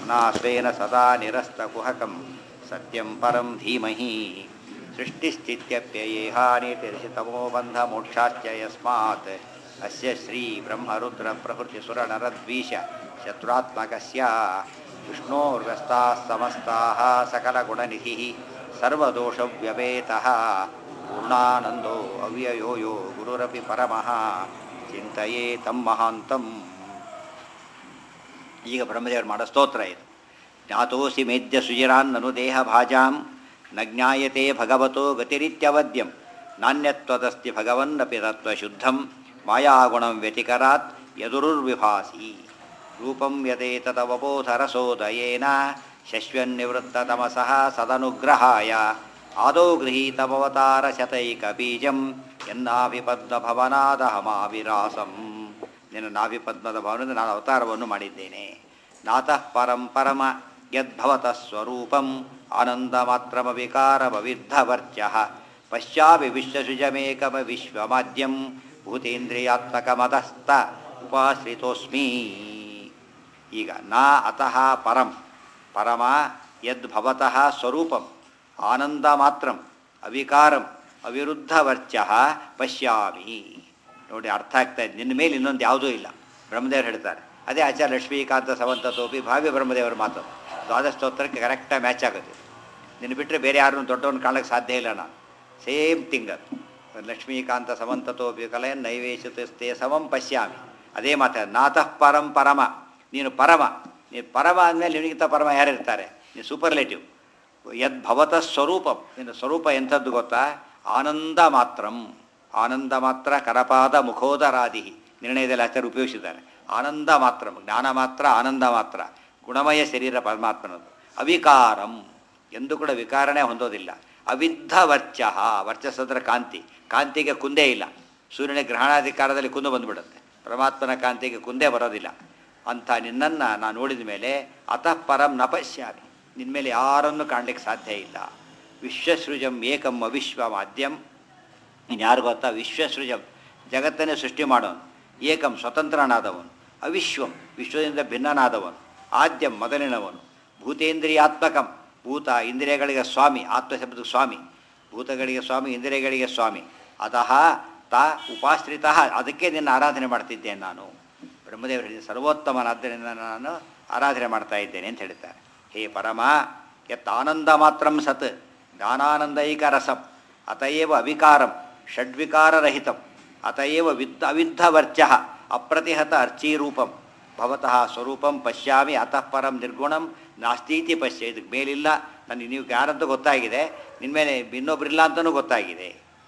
ನಾಮ್ನಾ ಸ್ವೇನ ಸದಾ ನಿರಸ್ತಕುಹಕಂ ಸತ್ಯಂ ಪರಂ ಧೀಮಹಿ ಸೃಷ್ಟಿಸ್ಥಿತ್ಯಪ್ಯಯೇಹಾನಿತಿರ್ಷಿತಮೋ ಬಂಧ ಮೋಕ್ಷಾಶ್ಚ ಯಸ್ಮಾತ್ ಅಸ್ಯ ಶ್ರೀ ಬ್ರಹ್ಮರುದ್ರ ಪ್ರಭೃತಿ ಸುರನರದ್ವೀಶ ಶತ್ರುತ್ಮಕಸ್ಯ ವಿಷ್ಣೋರ್ವ್ಯಸ್ತಾः ಸಮಸ್ತಾः सकलगुणनिधिः सर्वदोषव्यपेतः पूर्णानन्दो अव्ययो यो गुरुरपि परमः ಚಿಂತೆಯೇ ತಮ್ಮ ಮಹಾಂತಂ ಈಗ ಬ್ರಹ್ಮದೇವರು ಮಾಡೋ ಸ್ತೋತ್ರ ಇದು ಜ್ಞಾತೋಸಿ ಮೇದ್ಯ ಸುಜಿರಾನ್ನನು ದೇಹ ಭಾಜಾಂ ನ ಜ್ಞಾಯತೆ ಭಗವತೋ ಗತಿರಿತ್ಯವದ್ಯಂ ನಾಣ್ಯತ್ವದಸ್ತಿ ಭಗವನ್ನಪಿ ತತ್ವಶುದ್ಧಂ ಮಾಯಾಗುಣಂ ವ್ಯತಿಕರಾತ್ ಯದುರುರ್ವಿಭಾಸಿ ರೂಪಂ ಯಥೇತದವಬೋಧರಸೋದಯೇನ ಶಶ್ವನ್ನಿವೃತ್ತತಮಸಃ ಸದನುಗ್ರಹಾಯ ಆದೌ ಗೃಹೀತಮವತಾರ ಶತೈಕಬೀಜಂ ಎನ್ನಾಭಿಪದ್ಮಭವನಾದಹಮಾವಿರಾಸಂ ನಿನ್ನ ನಾಭಿಪದ್ಮದ ಭವನದಿಂದ ನಾನು ಅವತಾರವನ್ನು ಮಾಡಿದ್ದೇನೆ ನಾತಃ ಪರಂ ಪರಮ ಯದ್ಭವತಃ ಸ್ವರೂಪಂ ಆನಂದ ಮಾತ್ರಮ ವಿಕಾರಮವಿದ್ಧವರ್ಚ ಪಶ್ಚಾಪಿ ವಿಶ್ವಸೃಜಮೇಕಮ ವಿಶ್ವಮಾದ್ಯಂ ಭೂತೇಂದ್ರಿಯಾತ್ಮಕಮತಸ್ಥ ಉಪಾಶ್ರಿತೋಸ್ಮಿ ಈಗ ನಾ ಅತಃ ಪರಂ ಪರಮ ಯದ್ಭವತಃ ಸ್ವರೂಪಂ ಆನಂದ ಮಾತ್ರಂ ಅವಿಕಾರಂ ಅವಿರುದ್ಧವರ್ಚ ಪಶ್ಯಾಮಿ ನೋಡಿ ಅರ್ಥ ಆಗ್ತಾ ಇದೆ ನಿನ್ನ ಮೇಲೆ ಇನ್ನೊಂದು ಯಾವುದೂ ಇಲ್ಲ ಬ್ರಹ್ಮದೇವರು ಹೇಳ್ತಾರೆ ಅದೇ ಆಚಾರ್ಯ ಲಕ್ಷ್ಮೀಕಾಂತ ಸಮಂತ ತೋಪಿ ಭಾವ್ಯ ಬ್ರಹ್ಮದೇವರ ಮಾತು ದ್ವಾದಶ ಸ್ತೋತ್ರಕ್ಕೆ ಕರೆಕ್ಟಾಗಿ ಮ್ಯಾಚ್ ಆಗುತ್ತೆ ನಿನ್ನ ಬಿಟ್ಟರೆ ಬೇರೆ ಯಾರನ್ನು ದೊಡ್ಡವನ್ನ ಕಾಣಕ್ಕೆ ಸಾಧ್ಯ ಇಲ್ಲ ನಾನು ಸೇಮ್ ಥಿಂಗ್ ಅದು ಲಕ್ಷ್ಮೀಕಾಂತ ಸಮಂತತೋಪಿ ಕಲೆಯನ್ ನೈವೇಶತೆ ಸಮಂ ಪಶ್ಯಾಮಿ ಅದೇ ಮಾತ ನಾತಃ ಪರಂ ಪರಮ ನೀನು ಪರಮ ನೀನು ಪರಮ ಅಂದಮೇಲೆ ನಿನಗಿಂತ ಪರಮ ಯಾರಿರ್ತಾರೆ ನೀನು ಸೂಪರ್ಲೇಟಿವ್ ಯದ್ ಭವತ ಸ್ವರೂಪಂ ನಿನ್ನ ಸ್ವರೂಪ ಎಂಥದ್ದು ಗೊತ್ತಾ ಆನಂದ ಮಾತ್ರಂ ಆನಂದ ಮಾತ್ರ ಕರಪಾದ ಮುಖೋದರಾದಿ ನಿರ್ಣಯದಲ್ಲಿ ಆಚಾರ್ಯ ಉಪಯೋಗಿಸಿದ್ದಾರೆ ಆನಂದ ಮಾತ್ರ ಜ್ಞಾನ ಮಾತ್ರ ಆನಂದ ಮಾತ್ರ ಗುಣಮಯ ಶರೀರ ಪರಮಾತ್ಮನದು ಅವಿಕಾರಂ ಎಂದು ಕೂಡ ವಿಕಾರನೇ ಹೊಂದೋದಿಲ್ಲ ಅವಿದ್ಧ ವರ್ಚ ವರ್ಚಸ್ಸಂದ್ರೆ ಕಾಂತಿ ಕಾಂತಿಗೆ ಕುಂದೇ ಇಲ್ಲ ಸೂರ್ಯನ ಗ್ರಹಣಾಧಿಕಾರದಲ್ಲಿ ಕುಂದು ಬಂದುಬಿಡುತ್ತೆ ಪರಮಾತ್ಮನ ಕಾಂತಿಗೆ ಕುಂದೇ ಬರೋದಿಲ್ಲ ಅಂಥ ನಿನ್ನನ್ನು ನಾನು ನೋಡಿದ ಮೇಲೆ ಅತಃ ಪರಂ ನ ಪಶ್ಯಾಮಿ ನಿನ್ನ ಮೇಲೆ ಯಾರನ್ನು ಕಾಣಲಿಕ್ಕೆ ಸಾಧ್ಯ ಇಲ್ಲ ವಿಶ್ವಸೃಜಂ ಏಕಂ ಅವಿಶ್ವ ಮಾಧ್ಯಂ ಇನ್ನು ಯಾರು ಗೊತ್ತಾ ವಿಶ್ವಸೃಜಂ ಜಗತ್ತನ್ನೇ ಸೃಷ್ಟಿ ಮಾಡೋನು ಏಕಂ ಸ್ವತಂತ್ರನಾದವನು ಅವಿಶ್ವಂ ವಿಶ್ವದಿಂದ ಭಿನ್ನನಾದವನು ಆದ್ಯಂ ಮೊದಲಿನವನು ಭೂತೇಂದ್ರಿಯಾತ್ಮಕಂ ಭೂತ ಇಂದ್ರಿಯಗಳಿಗೆ ಸ್ವಾಮಿ ಆತ್ಮ ಶಬ್ದಕ್ಕೆ ಸ್ವಾಮಿ ಭೂತಗಳಿಗೆ ಸ್ವಾಮಿ ಇಂದ್ರಿಯಗಳಿಗೆ ಸ್ವಾಮಿ ಅತಃ ತ ಉಪಾಶ್ರಿತ ಅದಕ್ಕೆ ನಿನ್ನ ಆರಾಧನೆ ಮಾಡ್ತಿದ್ದೇನೆ ನಾನು ಬ್ರಹ್ಮದೇವರು ಹೇಳಿದ ಸರ್ವೋತ್ತಮನಾದ್ದರಿಂದ ನಾನು ಆರಾಧನೆ ಮಾಡ್ತಾ ಇದ್ದೇನೆ ಅಂತ ಹೇಳ್ತಾರೆ ಹೇ ಪರಮ ಯತ್ ಆನಂದ ಮಾತ್ರಂ ಸತ್ ಜ್ಞಾನಾನಂದೈಕ ರಸಂ ಅತಯೇವ ಅವಿಕಾರಂ ಷಡ್ವಿಕಾರರಹಿತಂ ಅತಯೇವ ವಿದ್ಧ ಅವಿದ್ಧವರ್ಚ ಅಪ್ರತಿಹತ ಅರ್ಚೀರೂಪಂ ಭವತಃ ಸ್ವರೂಪಂ ಪಶ್ಯಾಮಿ ಅತಃ ಪರಂ ನಿರ್ಗುಣಂ ನಾಸ್ತೀತಿ ಪಶ್ಯ ಇದಕ್ಕೆ ಮೇಲಿಲ್ಲ ನನಗೆ ನೀವು ಯಾರಂತ ಗೊತ್ತಾಗಿದೆ ನಿನ್ನ ಮೇಲೆ ಇನ್ನೊಬ್ಬರಿಲ್ಲ ಅಂತಲೂ ಗೊತ್ತಾಗಿದೆ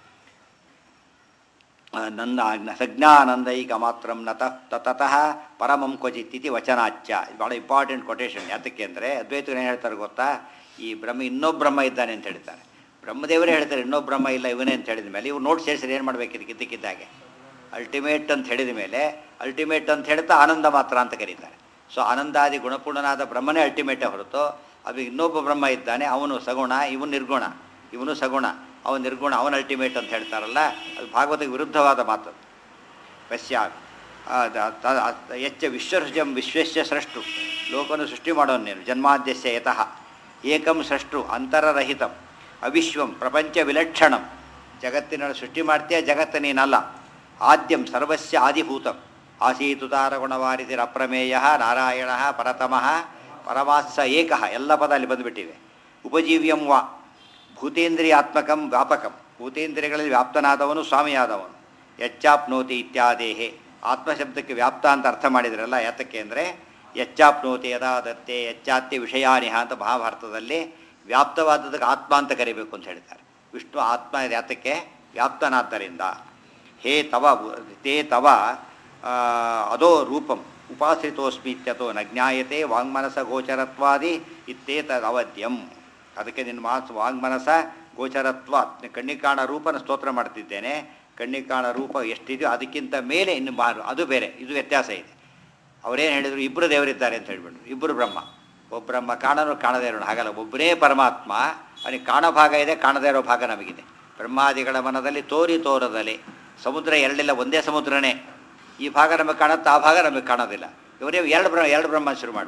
ನನ್ನ ಸಜ್ಞಾನಂದೈಕ ಮಾತ್ರಂ ನತಃ ತತಃ ಪರಮಂ ಕ್ವಚಿತ್ ಇತಿ ವಚನಾಚ್ಯ ಇದು ಭಾಳ ಇಂಪಾರ್ಟೆಂಟ್ ಕೊಟೇಶನ್ ಯಾತಕ್ಕೆ ಅಂದರೆ ಅದ್ವೈತರು ಏನು ಹೇಳ್ತಾರೆ ಗೊತ್ತಾ ಈ ಬ್ರಹ್ಮ ಇನ್ನೊಬ್ಬ ಬ್ರಹ್ಮ ಇದ್ದಾನೆ ಅಂತ ಹೇಳ್ತಾರೆ ಬ್ರಹ್ಮದೇವರೇ ಹೇಳ್ತಾರೆ ಇನ್ನೊಬ್ಬ ಬ್ರಹ್ಮ ಇಲ್ಲ ಇವನೇ ಅಂತ ಹೇಳಿದ ಮೇಲೆ ಇವ್ರು ನೋಟ್ ಸೇರಿಸಿದ್ರೆ ಏನು ಮಾಡಬೇಕು ಇದಕ್ಕೆ ಇದ್ದಕ್ಕಿದ್ದಾಗೆ ಅಲ್ಟಿಮೇಟ್ ಅಂತ ಹೇಳಿದ ಮೇಲೆ ಅಲ್ಟಿಮೇಟ್ ಅಂತ ಹೇಳ್ತಾ ಆನಂದ ಮಾತ್ರ ಅಂತ ಕರೀತಾರೆ ಸೊ ಆನಂದಾದಿ ಗುಣಪೂರ್ಣನಾದ ಬ್ರಹ್ಮನೇ ಅಲ್ಟಿಮೇಟೇ ಹೊರತು ಅದು ಇನ್ನೊಬ್ಬ ಬ್ರಹ್ಮ ಇದ್ದಾನೆ ಅವನು ಸಗುಣ ಇವನು ನಿರ್ಗುಣ ಇವನು ಸಗುಣ ಅವನು ನಿರ್ಗುಣ ಅವನ ಅಲ್ಟಿಮೇಟ್ ಅಂತ ಹೇಳ್ತಾರಲ್ಲ ಅದು ಭಾಗವತಕ್ಕೆ ವಿರುದ್ಧವಾದ ಮಾತು ಪಶ್ಯಾಮಿ ಎಚ್ಚ ವಿಶ್ವಸೃಜಂ ವಿಶ್ವಸ್ಯ ಸೃಷ್ಟು ಲೋಕವನ್ನು ಸೃಷ್ಟಿ ಮಾಡೋನು ನೀನು ಜನ್ಮಾದ್ಯಸ್ಯ ಯತಃ ಏಕಂ ಸೃಷ್ಟು ಅಂತರರಹಿತಂ ಅವಿಶ್ವಂ ಪ್ರಪಂಚ ವಿಲಕ್ಷಣಂ ಜಗತ್ತಿನ ಸೃಷ್ಟಿ ಮಾಡ್ತೀಯ ಜಗತ್ತು ನೀನಲ್ಲ ಆದ್ಯಂ ಸರ್ವಸ್ಯ ಆದಿಭೂತಂ ಆಸೀತುತಾರಗುಣವಾರಿದಿರ ಅಪ್ರಮೇಯ ನಾರಾಯಣ ಪರತಮಃ ಪರಮಾತ್ಸ ಏಕಃ ಎಲ್ಲ ಪದ ಅಲ್ಲಿ ಬಂದುಬಿಟ್ಟಿವೆ ಉಪಜೀವ್ಯಂ ವಾ ಭೂತೇಂದ್ರಿಯಾತ್ಮಕಂ ವ್ಯಾಪಕಂ ಭೂತೇಂದ್ರಿಯಗಳಲ್ಲಿ ವ್ಯಾಪ್ತನಾದವನು ಸ್ವಾಮಿಯಾದವನು ಯಚ್ಚಾಪ್ನೋತಿ ಇತ್ಯಾದೇಹೆ ಆತ್ಮಶಬ್ದಕ್ಕೆ ವ್ಯಾಪ್ತ ಅಂತ ಅರ್ಥ ಮಾಡಿದ್ರಲ್ಲ ಯಾತಕ್ಕೆ ಅಂದರೆ ಯಚ್ಚಾಪ್ನೋತಿ ಯದಾ ದತ್ತೆ ಯಚ್ಚಾತ್ಯ ವಿಷಯಾನಿಹ ಅಂತ ಮಹಾಭಾರತದಲ್ಲಿ ವ್ಯಾಪ್ತವಾದದಕ್ಕೆ ಆತ್ಮ ಅಂತ ಕರಿಬೇಕು ಅಂತ ಹೇಳ್ತಾರೆ ವಿಷ್ಣು ಆತ್ಮ ಯಾತಕ್ಕೆ ವ್ಯಾಪ್ತನಾದ್ದರಿಂದ ಹೇ ತವ ತೇ ತವ ಅದೋ ರೂಪಂ ಉಪಾಶ್ರಿತೋಸ್ಮಿ ಇತ್ಯತೋ ನ ಜ್ಞಾಯತೆ ವಾಂಗ್ಮನಸ ಗೋಚರತ್ವಾದಿ ಇತ್ತೇತದ್ ಅವಧ್ಯಂ ಅದಕ್ಕೆ ನಿನ್ನ ಮಾತು ವಾಂಗ್ಮನಸ ಗೋಚರತ್ವ ಕಣ್ಣಿಗೆ ಕಾಣ ರೂಪನ ಸ್ತೋತ್ರ ಮಾಡ್ತಿದ್ದೇನೆ ಕಣ್ಣಿಗೆ ಕಾಣ ರೂಪ ಎಷ್ಟಿದೆಯೋ ಅದಕ್ಕಿಂತ ಮೇಲೆ ಇನ್ನು ಮಾರು ಅದು ಬೇರೆ ಇದು ವ್ಯತ್ಯಾಸ ಇದೆ ಅವರೇನು ಹೇಳಿದರು ಇಬ್ಬರು ದೇವರಿದ್ದಾರೆ ಅಂತ ಹೇಳ್ಬಿಟ್ರು ಇಬ್ಬರು ಬ್ರಹ್ಮ ಒಬ್ಬ ಬ್ರಹ್ಮ ಕಾಣನು ಕಾಣದೇ ಇರೋಣ ಹಾಗಲ್ಲ ಒಬ್ಬನೇ ಪರಮಾತ್ಮ ಅವನಿಗೆ ಕಾಣೋ ಭಾಗ ಇದೆ ಕಾಣದೇ ಇರೋ ಭಾಗ ನಮಗಿದೆ ಬ್ರಹ್ಮಾದಿಗಳ ಮನದಲ್ಲಿ ತೋರಿ ತೋರದಲ್ಲಿ ಸಮುದ್ರ ಎರಡಿಲ್ಲ ಒಂದೇ ಸಮುದ್ರನೇ ಈ ಭಾಗ ನಮಗೆ ಕಾಣುತ್ತೆ ಆ ಭಾಗ ನಮಗೆ ಕಾಣೋದಿಲ್ಲ ಇವರೇ ಎರಡು ಬ್ರಹ್ಮ ಎರಡು ಬ್ರಹ್ಮ ಶುರು ಮಾಡಿಬಿಟ್ರು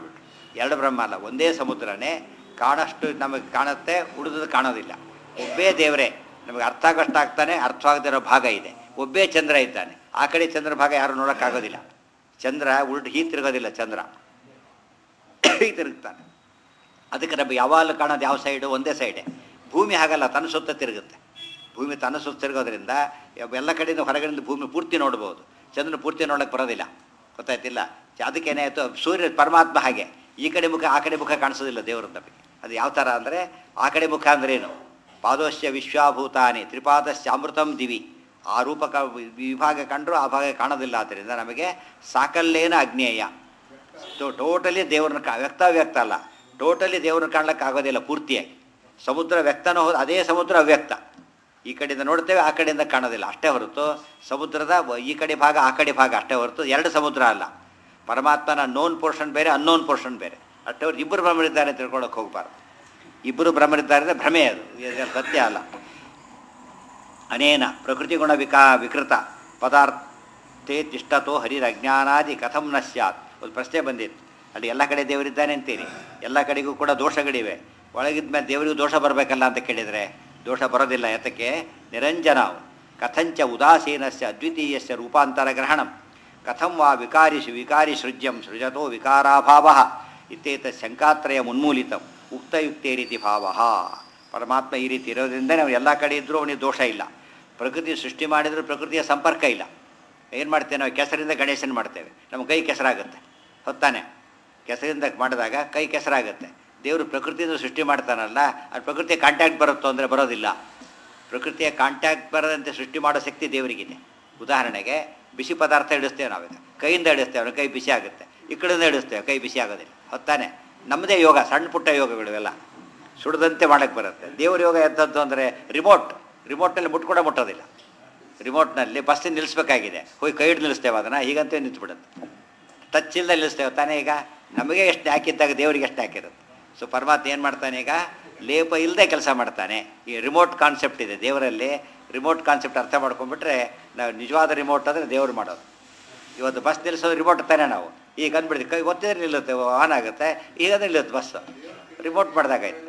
ಎರಡು ಬ್ರಹ್ಮ ಅಲ್ಲ ಒಂದೇ ಸಮುದ್ರನೇ ಕಾಣಷ್ಟು ನಮಗೆ ಕಾಣುತ್ತೆ ಉಳಿದು ಕಾಣೋದಿಲ್ಲ ಒಬ್ಬೇ ದೇವರೇ ನಮಗೆ ಅರ್ಥ ಆಗಷ್ಟು ಆಗ್ತಾನೆ ಅರ್ಥವಾಗದಿರೋ ಭಾಗ ಇದೆ ಒಬ್ಬೇ ಚಂದ್ರ ಇದ್ದಾನೆ ಆ ಕಡೆ ಚಂದ್ರ ಭಾಗ ಯಾರು ನೋಡೋಕ್ಕಾಗೋದಿಲ್ಲ ಚಂದ್ರ ಉಲ್ಟು ಹೀಗೆ ತಿರುಗೋದಿಲ್ಲ ಚಂದ್ರ ಹೀಗೆ ತಿರುಗ್ತಾನೆ ಅದಕ್ಕೆ ನಮಗೆ ಯಾವಾಗಲೂ ಕಾಣೋದು ಯಾವ ಸೈಡು ಒಂದೇ ಸೈಡೆ ಭೂಮಿ ಹಾಗಲ್ಲ ತನ್ನ ಸುತ್ತ ತಿರುಗುತ್ತೆ ಭೂಮಿ ತನ್ನ ಸುತ್ತ ತಿರುಗೋದ್ರಿಂದ ಎಲ್ಲ ಕಡೆಯಿಂದ ಹೊರಗಡೆಯಿಂದ ಭೂಮಿ ಪೂರ್ತಿ ನೋಡ್ಬೋದು ಚಂದ್ರನ ಪೂರ್ತಿ ನೋಡೋಕ್ಕೆ ಬರೋದಿಲ್ಲ ಗೊತ್ತಾಯ್ತಿಲ್ಲ ಅದಕ್ಕೇನಾಯಿತು ಸೂರ್ಯ ಪರಮಾತ್ಮ ಹಾಗೆ ಈ ಕಡೆ ಮುಖ ಆ ಕಡೆ ಮುಖ ಕಾಣಿಸೋದಿಲ್ಲ ದೇವರು ನಮಗೆ ಅದು ಯಾವ ಥರ ಅಂದರೆ ಆ ಕಡೆ ಮುಖ ಅಂದ್ರೇನು ಪಾದೋಶ್ಯ ವಿಶ್ವಾಭೂತಾನಿ ತ್ರಿಪಾದಶ್ಯ ಅಮೃತಂ ದಿವಿ ಆ ರೂಪ ಕ ವಿಭಾಗ ಕಂಡರೂ ಆ ಭಾಗ ಕಾಣೋದಿಲ್ಲ ಆದ್ದರಿಂದ ನಮಗೆ ಸಾಕಲ್ಲೇನ ಅಗ್ನೇಯ ಟೋಟಲಿ ದೇವ್ರನ್ನ ಕಾ ವ್ಯಕ್ತ ವ್ಯಕ್ತ ಅಲ್ಲ ಟೋಟಲಿ ದೇವ್ರನ್ನ ಕಾಣ್ಲಿಕ್ಕೆ ಆಗೋದಿಲ್ಲ ಪೂರ್ತಿಯಾಗಿ ಸಮುದ್ರ ವ್ಯಕ್ತನೂ ಹೋದ ಅದೇ ಸಮುದ್ರ ಅವ್ಯಕ್ತ ಈ ಕಡೆಯಿಂದ ನೋಡ್ತೇವೆ ಆ ಕಡೆಯಿಂದ ಕಾಣೋದಿಲ್ಲ ಅಷ್ಟೇ ಹೊರತು ಸಮುದ್ರದ ವ- ಈ ಕಡೆ ಭಾಗ ಆ ಕಡೆ ಭಾಗ ಅಷ್ಟೇ ಹೊರತು ಎರಡು ಸಮುದ್ರ ಅಲ್ಲ ಪರಮಾತ್ಮನ ನೋನ್ ಪೋರ್ಷನ್ ಬೇರೆ ಅನ್ನೋನ್ ಪೋರ್ಷನ್ ಬೇರೆ ಅಷ್ಟೇ ಹೊರತು ಇಬ್ಬರು ಬ್ರಹ್ಮರಿದ್ದಾರೆ ಅಂತ ತಿಳ್ಕೊಳಕ್ಕೆ ಹೋಗ್ಬಾರ್ದು ಇಬ್ಬರು ಬ್ರಹ್ಮರಿದ್ದಾರೆ ಅಂದರೆ ಭ್ರಮೆ ಅದು ಇದು ಸತ್ಯ ಅಲ್ಲ ಅನೇನ ಪ್ರಕೃತಿ ಗುಣ ವಿಕಾ ವಿಕೃತ ಪದಾರ್ಥೇ ತಿಷ್ಟತೋ ಹರಿರಜ್ಞಾನಾದಿ ಕಥಂ ನ ಸ್ಯಾತ್ ಒಂದು ಪ್ರಶ್ನೆ ಬಂದಿತ್ತು ಅಲ್ಲಿ ಎಲ್ಲ ಕಡೆ ದೇವರಿದ್ದಾನೆ ಅಂತೀರಿ ಎಲ್ಲ ಕಡೆಗೂ ಕೂಡ ದೋಷಗಳಿವೆ ಒಳಗಿದ ಮೇಲೆ ದೇವರಿಗೂ ದೋಷ ಬರಬೇಕಲ್ಲ ಅಂತ ಕೇಳಿದರೆ ದೋಷ ಬರೋದಿಲ್ಲ ಯಾತಕ್ಕೆ ನಿರಂಜನ ಅವನು. ಕಥಂಚ ಉದಾಸೀನಸ್ಯ ಅದ್ವಿತೀಯಸ್ಯ ರೂಪಾಂತರ ಗ್ರಹಣಂ ಕಥಂ ವಾ ವಿಕಾರಿ ವಿಕಾರಿ ಸೃಜ್ಯಂ ಸೃಜತೋ ವಿಕಾರಾಭಾವ ಇತ್ಯೇತ ಶಂಕಾತ್ರಯ ಮುನ್ಮೂಲಿತಂ ಉಕ್ತಯುಕ್ತೇ ರೀತಿ ಭಾವ ಪರಮಾತ್ಮ ಈ ರೀತಿ ಇರೋದ್ರಿಂದ ನಾವು ಎಲ್ಲ ಕಡೆ ಇದ್ದರೂ ಅವನಿಗೆ ದೋಷ ಇಲ್ಲ ಪ್ರಕೃತಿ ಸೃಷ್ಟಿ ಮಾಡಿದರೂ ಪ್ರಕೃತಿಯ ಸಂಪರ್ಕ ಇಲ್ಲ ಏನು ಮಾಡ್ತೇವೆ ನಾವು ಕೆಸರಿಂದ ಗಣೇಶನ ಮಾಡ್ತೇವೆ ನಮ್ಮ ಕೈ ಕೆಸರಾಗುತ್ತೆ ಹೊತ್ತಾನೆ ಕೆಸರಿಂದ ಮಾಡಿದಾಗ ಕೈ ಕೆಸರಾಗುತ್ತೆ ದೇವರು ಪ್ರಕೃತಿಯಿಂದ ಸೃಷ್ಟಿ ಮಾಡ್ತಾನಲ್ಲ ಅದು ಪ್ರಕೃತಿಯ ಕಾಂಟ್ಯಾಕ್ಟ್ ಬರುತ್ತೋ ಅಂದರೆ ಬರೋದಿಲ್ಲ ಪ್ರಕೃತಿಯ ಕಾಂಟ್ಯಾಕ್ಟ್ ಬರದಂತೆ ಸೃಷ್ಟಿ ಮಾಡೋ ಶಕ್ತಿ ದೇವರಿಗಿದೆ ಉದಾಹರಣೆಗೆ ಬಿಸಿ ಪದಾರ್ಥ ಇಡಿಸ್ತೇವೆ ನಾವೀಗ ಕೈಯಿಂದ ಇಡಿಸ್ತೇವೆ ಅವ್ನ ಕೈ ಬಿಸಿ ಆಗುತ್ತೆ ಈ ಕಡೆಯಿಂದ ಇಡಿಸ್ತೇವೆ ಕೈ ಬಿಸಿ ಆಗೋದಿಲ್ಲ ಹೊತ್ತಾನೆ ನಮ್ಮದೇ ಯೋಗ ಸಣ್ಣ ಪುಟ್ಟ ಯೋಗಗಳು ಇವೆಲ್ಲ ಸುಡದಂತೆ ಮಾಡಕ್ಕೆ ಬರುತ್ತೆ ದೇವ್ರ ಯೋಗ ಎಂಥದ್ದು ಅಂದರೆ ರಿಮೋಟ್ ರಿಮೋಟ್ನಲ್ಲಿ ಮುಟ್ಕೊಡ ಮುಟ್ಟೋದಿಲ್ಲ ರಿಮೋಟ್ನಲ್ಲಿ ಬಸ್ಸಿನ ನಿಲ್ಲಿಸ್ಬೇಕಾಗಿದೆ ಹೋಗಿ ಕೈ ಹಿಡಿದು ನಿಲ್ಲಿಸ್ತೇವೆ ಅದನ್ನು ಹೀಗಂತೇ ನಿಂತುಬಿಡುತ್ತೆ ಟಚ್ ಇಲ್ಲದೆ ನಿಲ್ಲಿಸ್ತೇವೆ ತಾನೇ ಈಗ ನಮಗೆ ಎಷ್ಟು ಹಾಕಿದ್ದಾಗ ದೇವರಿಗೆ ಎಷ್ಟು ಹಾಕಿರುತ್ತೆ ಸೊ ಪರಮಾತ್ಮ ಏನು ಮಾಡ್ತಾನೆ ಈಗ ಲೇಪ ಇಲ್ಲದೆ ಕೆಲಸ ಮಾಡ್ತಾನೆ ಈ ರಿಮೋಟ್ ಕಾನ್ಸೆಪ್ಟ್ ಇದೆ ದೇವರಲ್ಲಿ ರಿಮೋಟ್ ಕಾನ್ಸೆಪ್ಟ್ ಅರ್ಥ ಮಾಡ್ಕೊಂಡ್ಬಿಟ್ರೆ ನಾವು ನಿಜವಾದ ರಿಮೋಟ್ ಅಂದರೆ ದೇವ್ರು ಮಾಡೋದು ಇವತ್ತು ಬಸ್ ನಿಲ್ಲಿಸೋದು ರಿಮೋಟ್ ತಾನೇ ನಾವು ಈಗ ಅಂದ್ಬಿಡ್ತೀವಿ ಕೈ ಒತ್ತಿದ್ರೆ ನಿಲ್ಲುತ್ತೆ ಆನ್ ಆಗುತ್ತೆ ಈಗ ನಿಲ್ಲುತ್ತೆ ಬಸ್ ರಿಮೋಟ್ ಮಾಡಿದಾಗಾಯ್ತು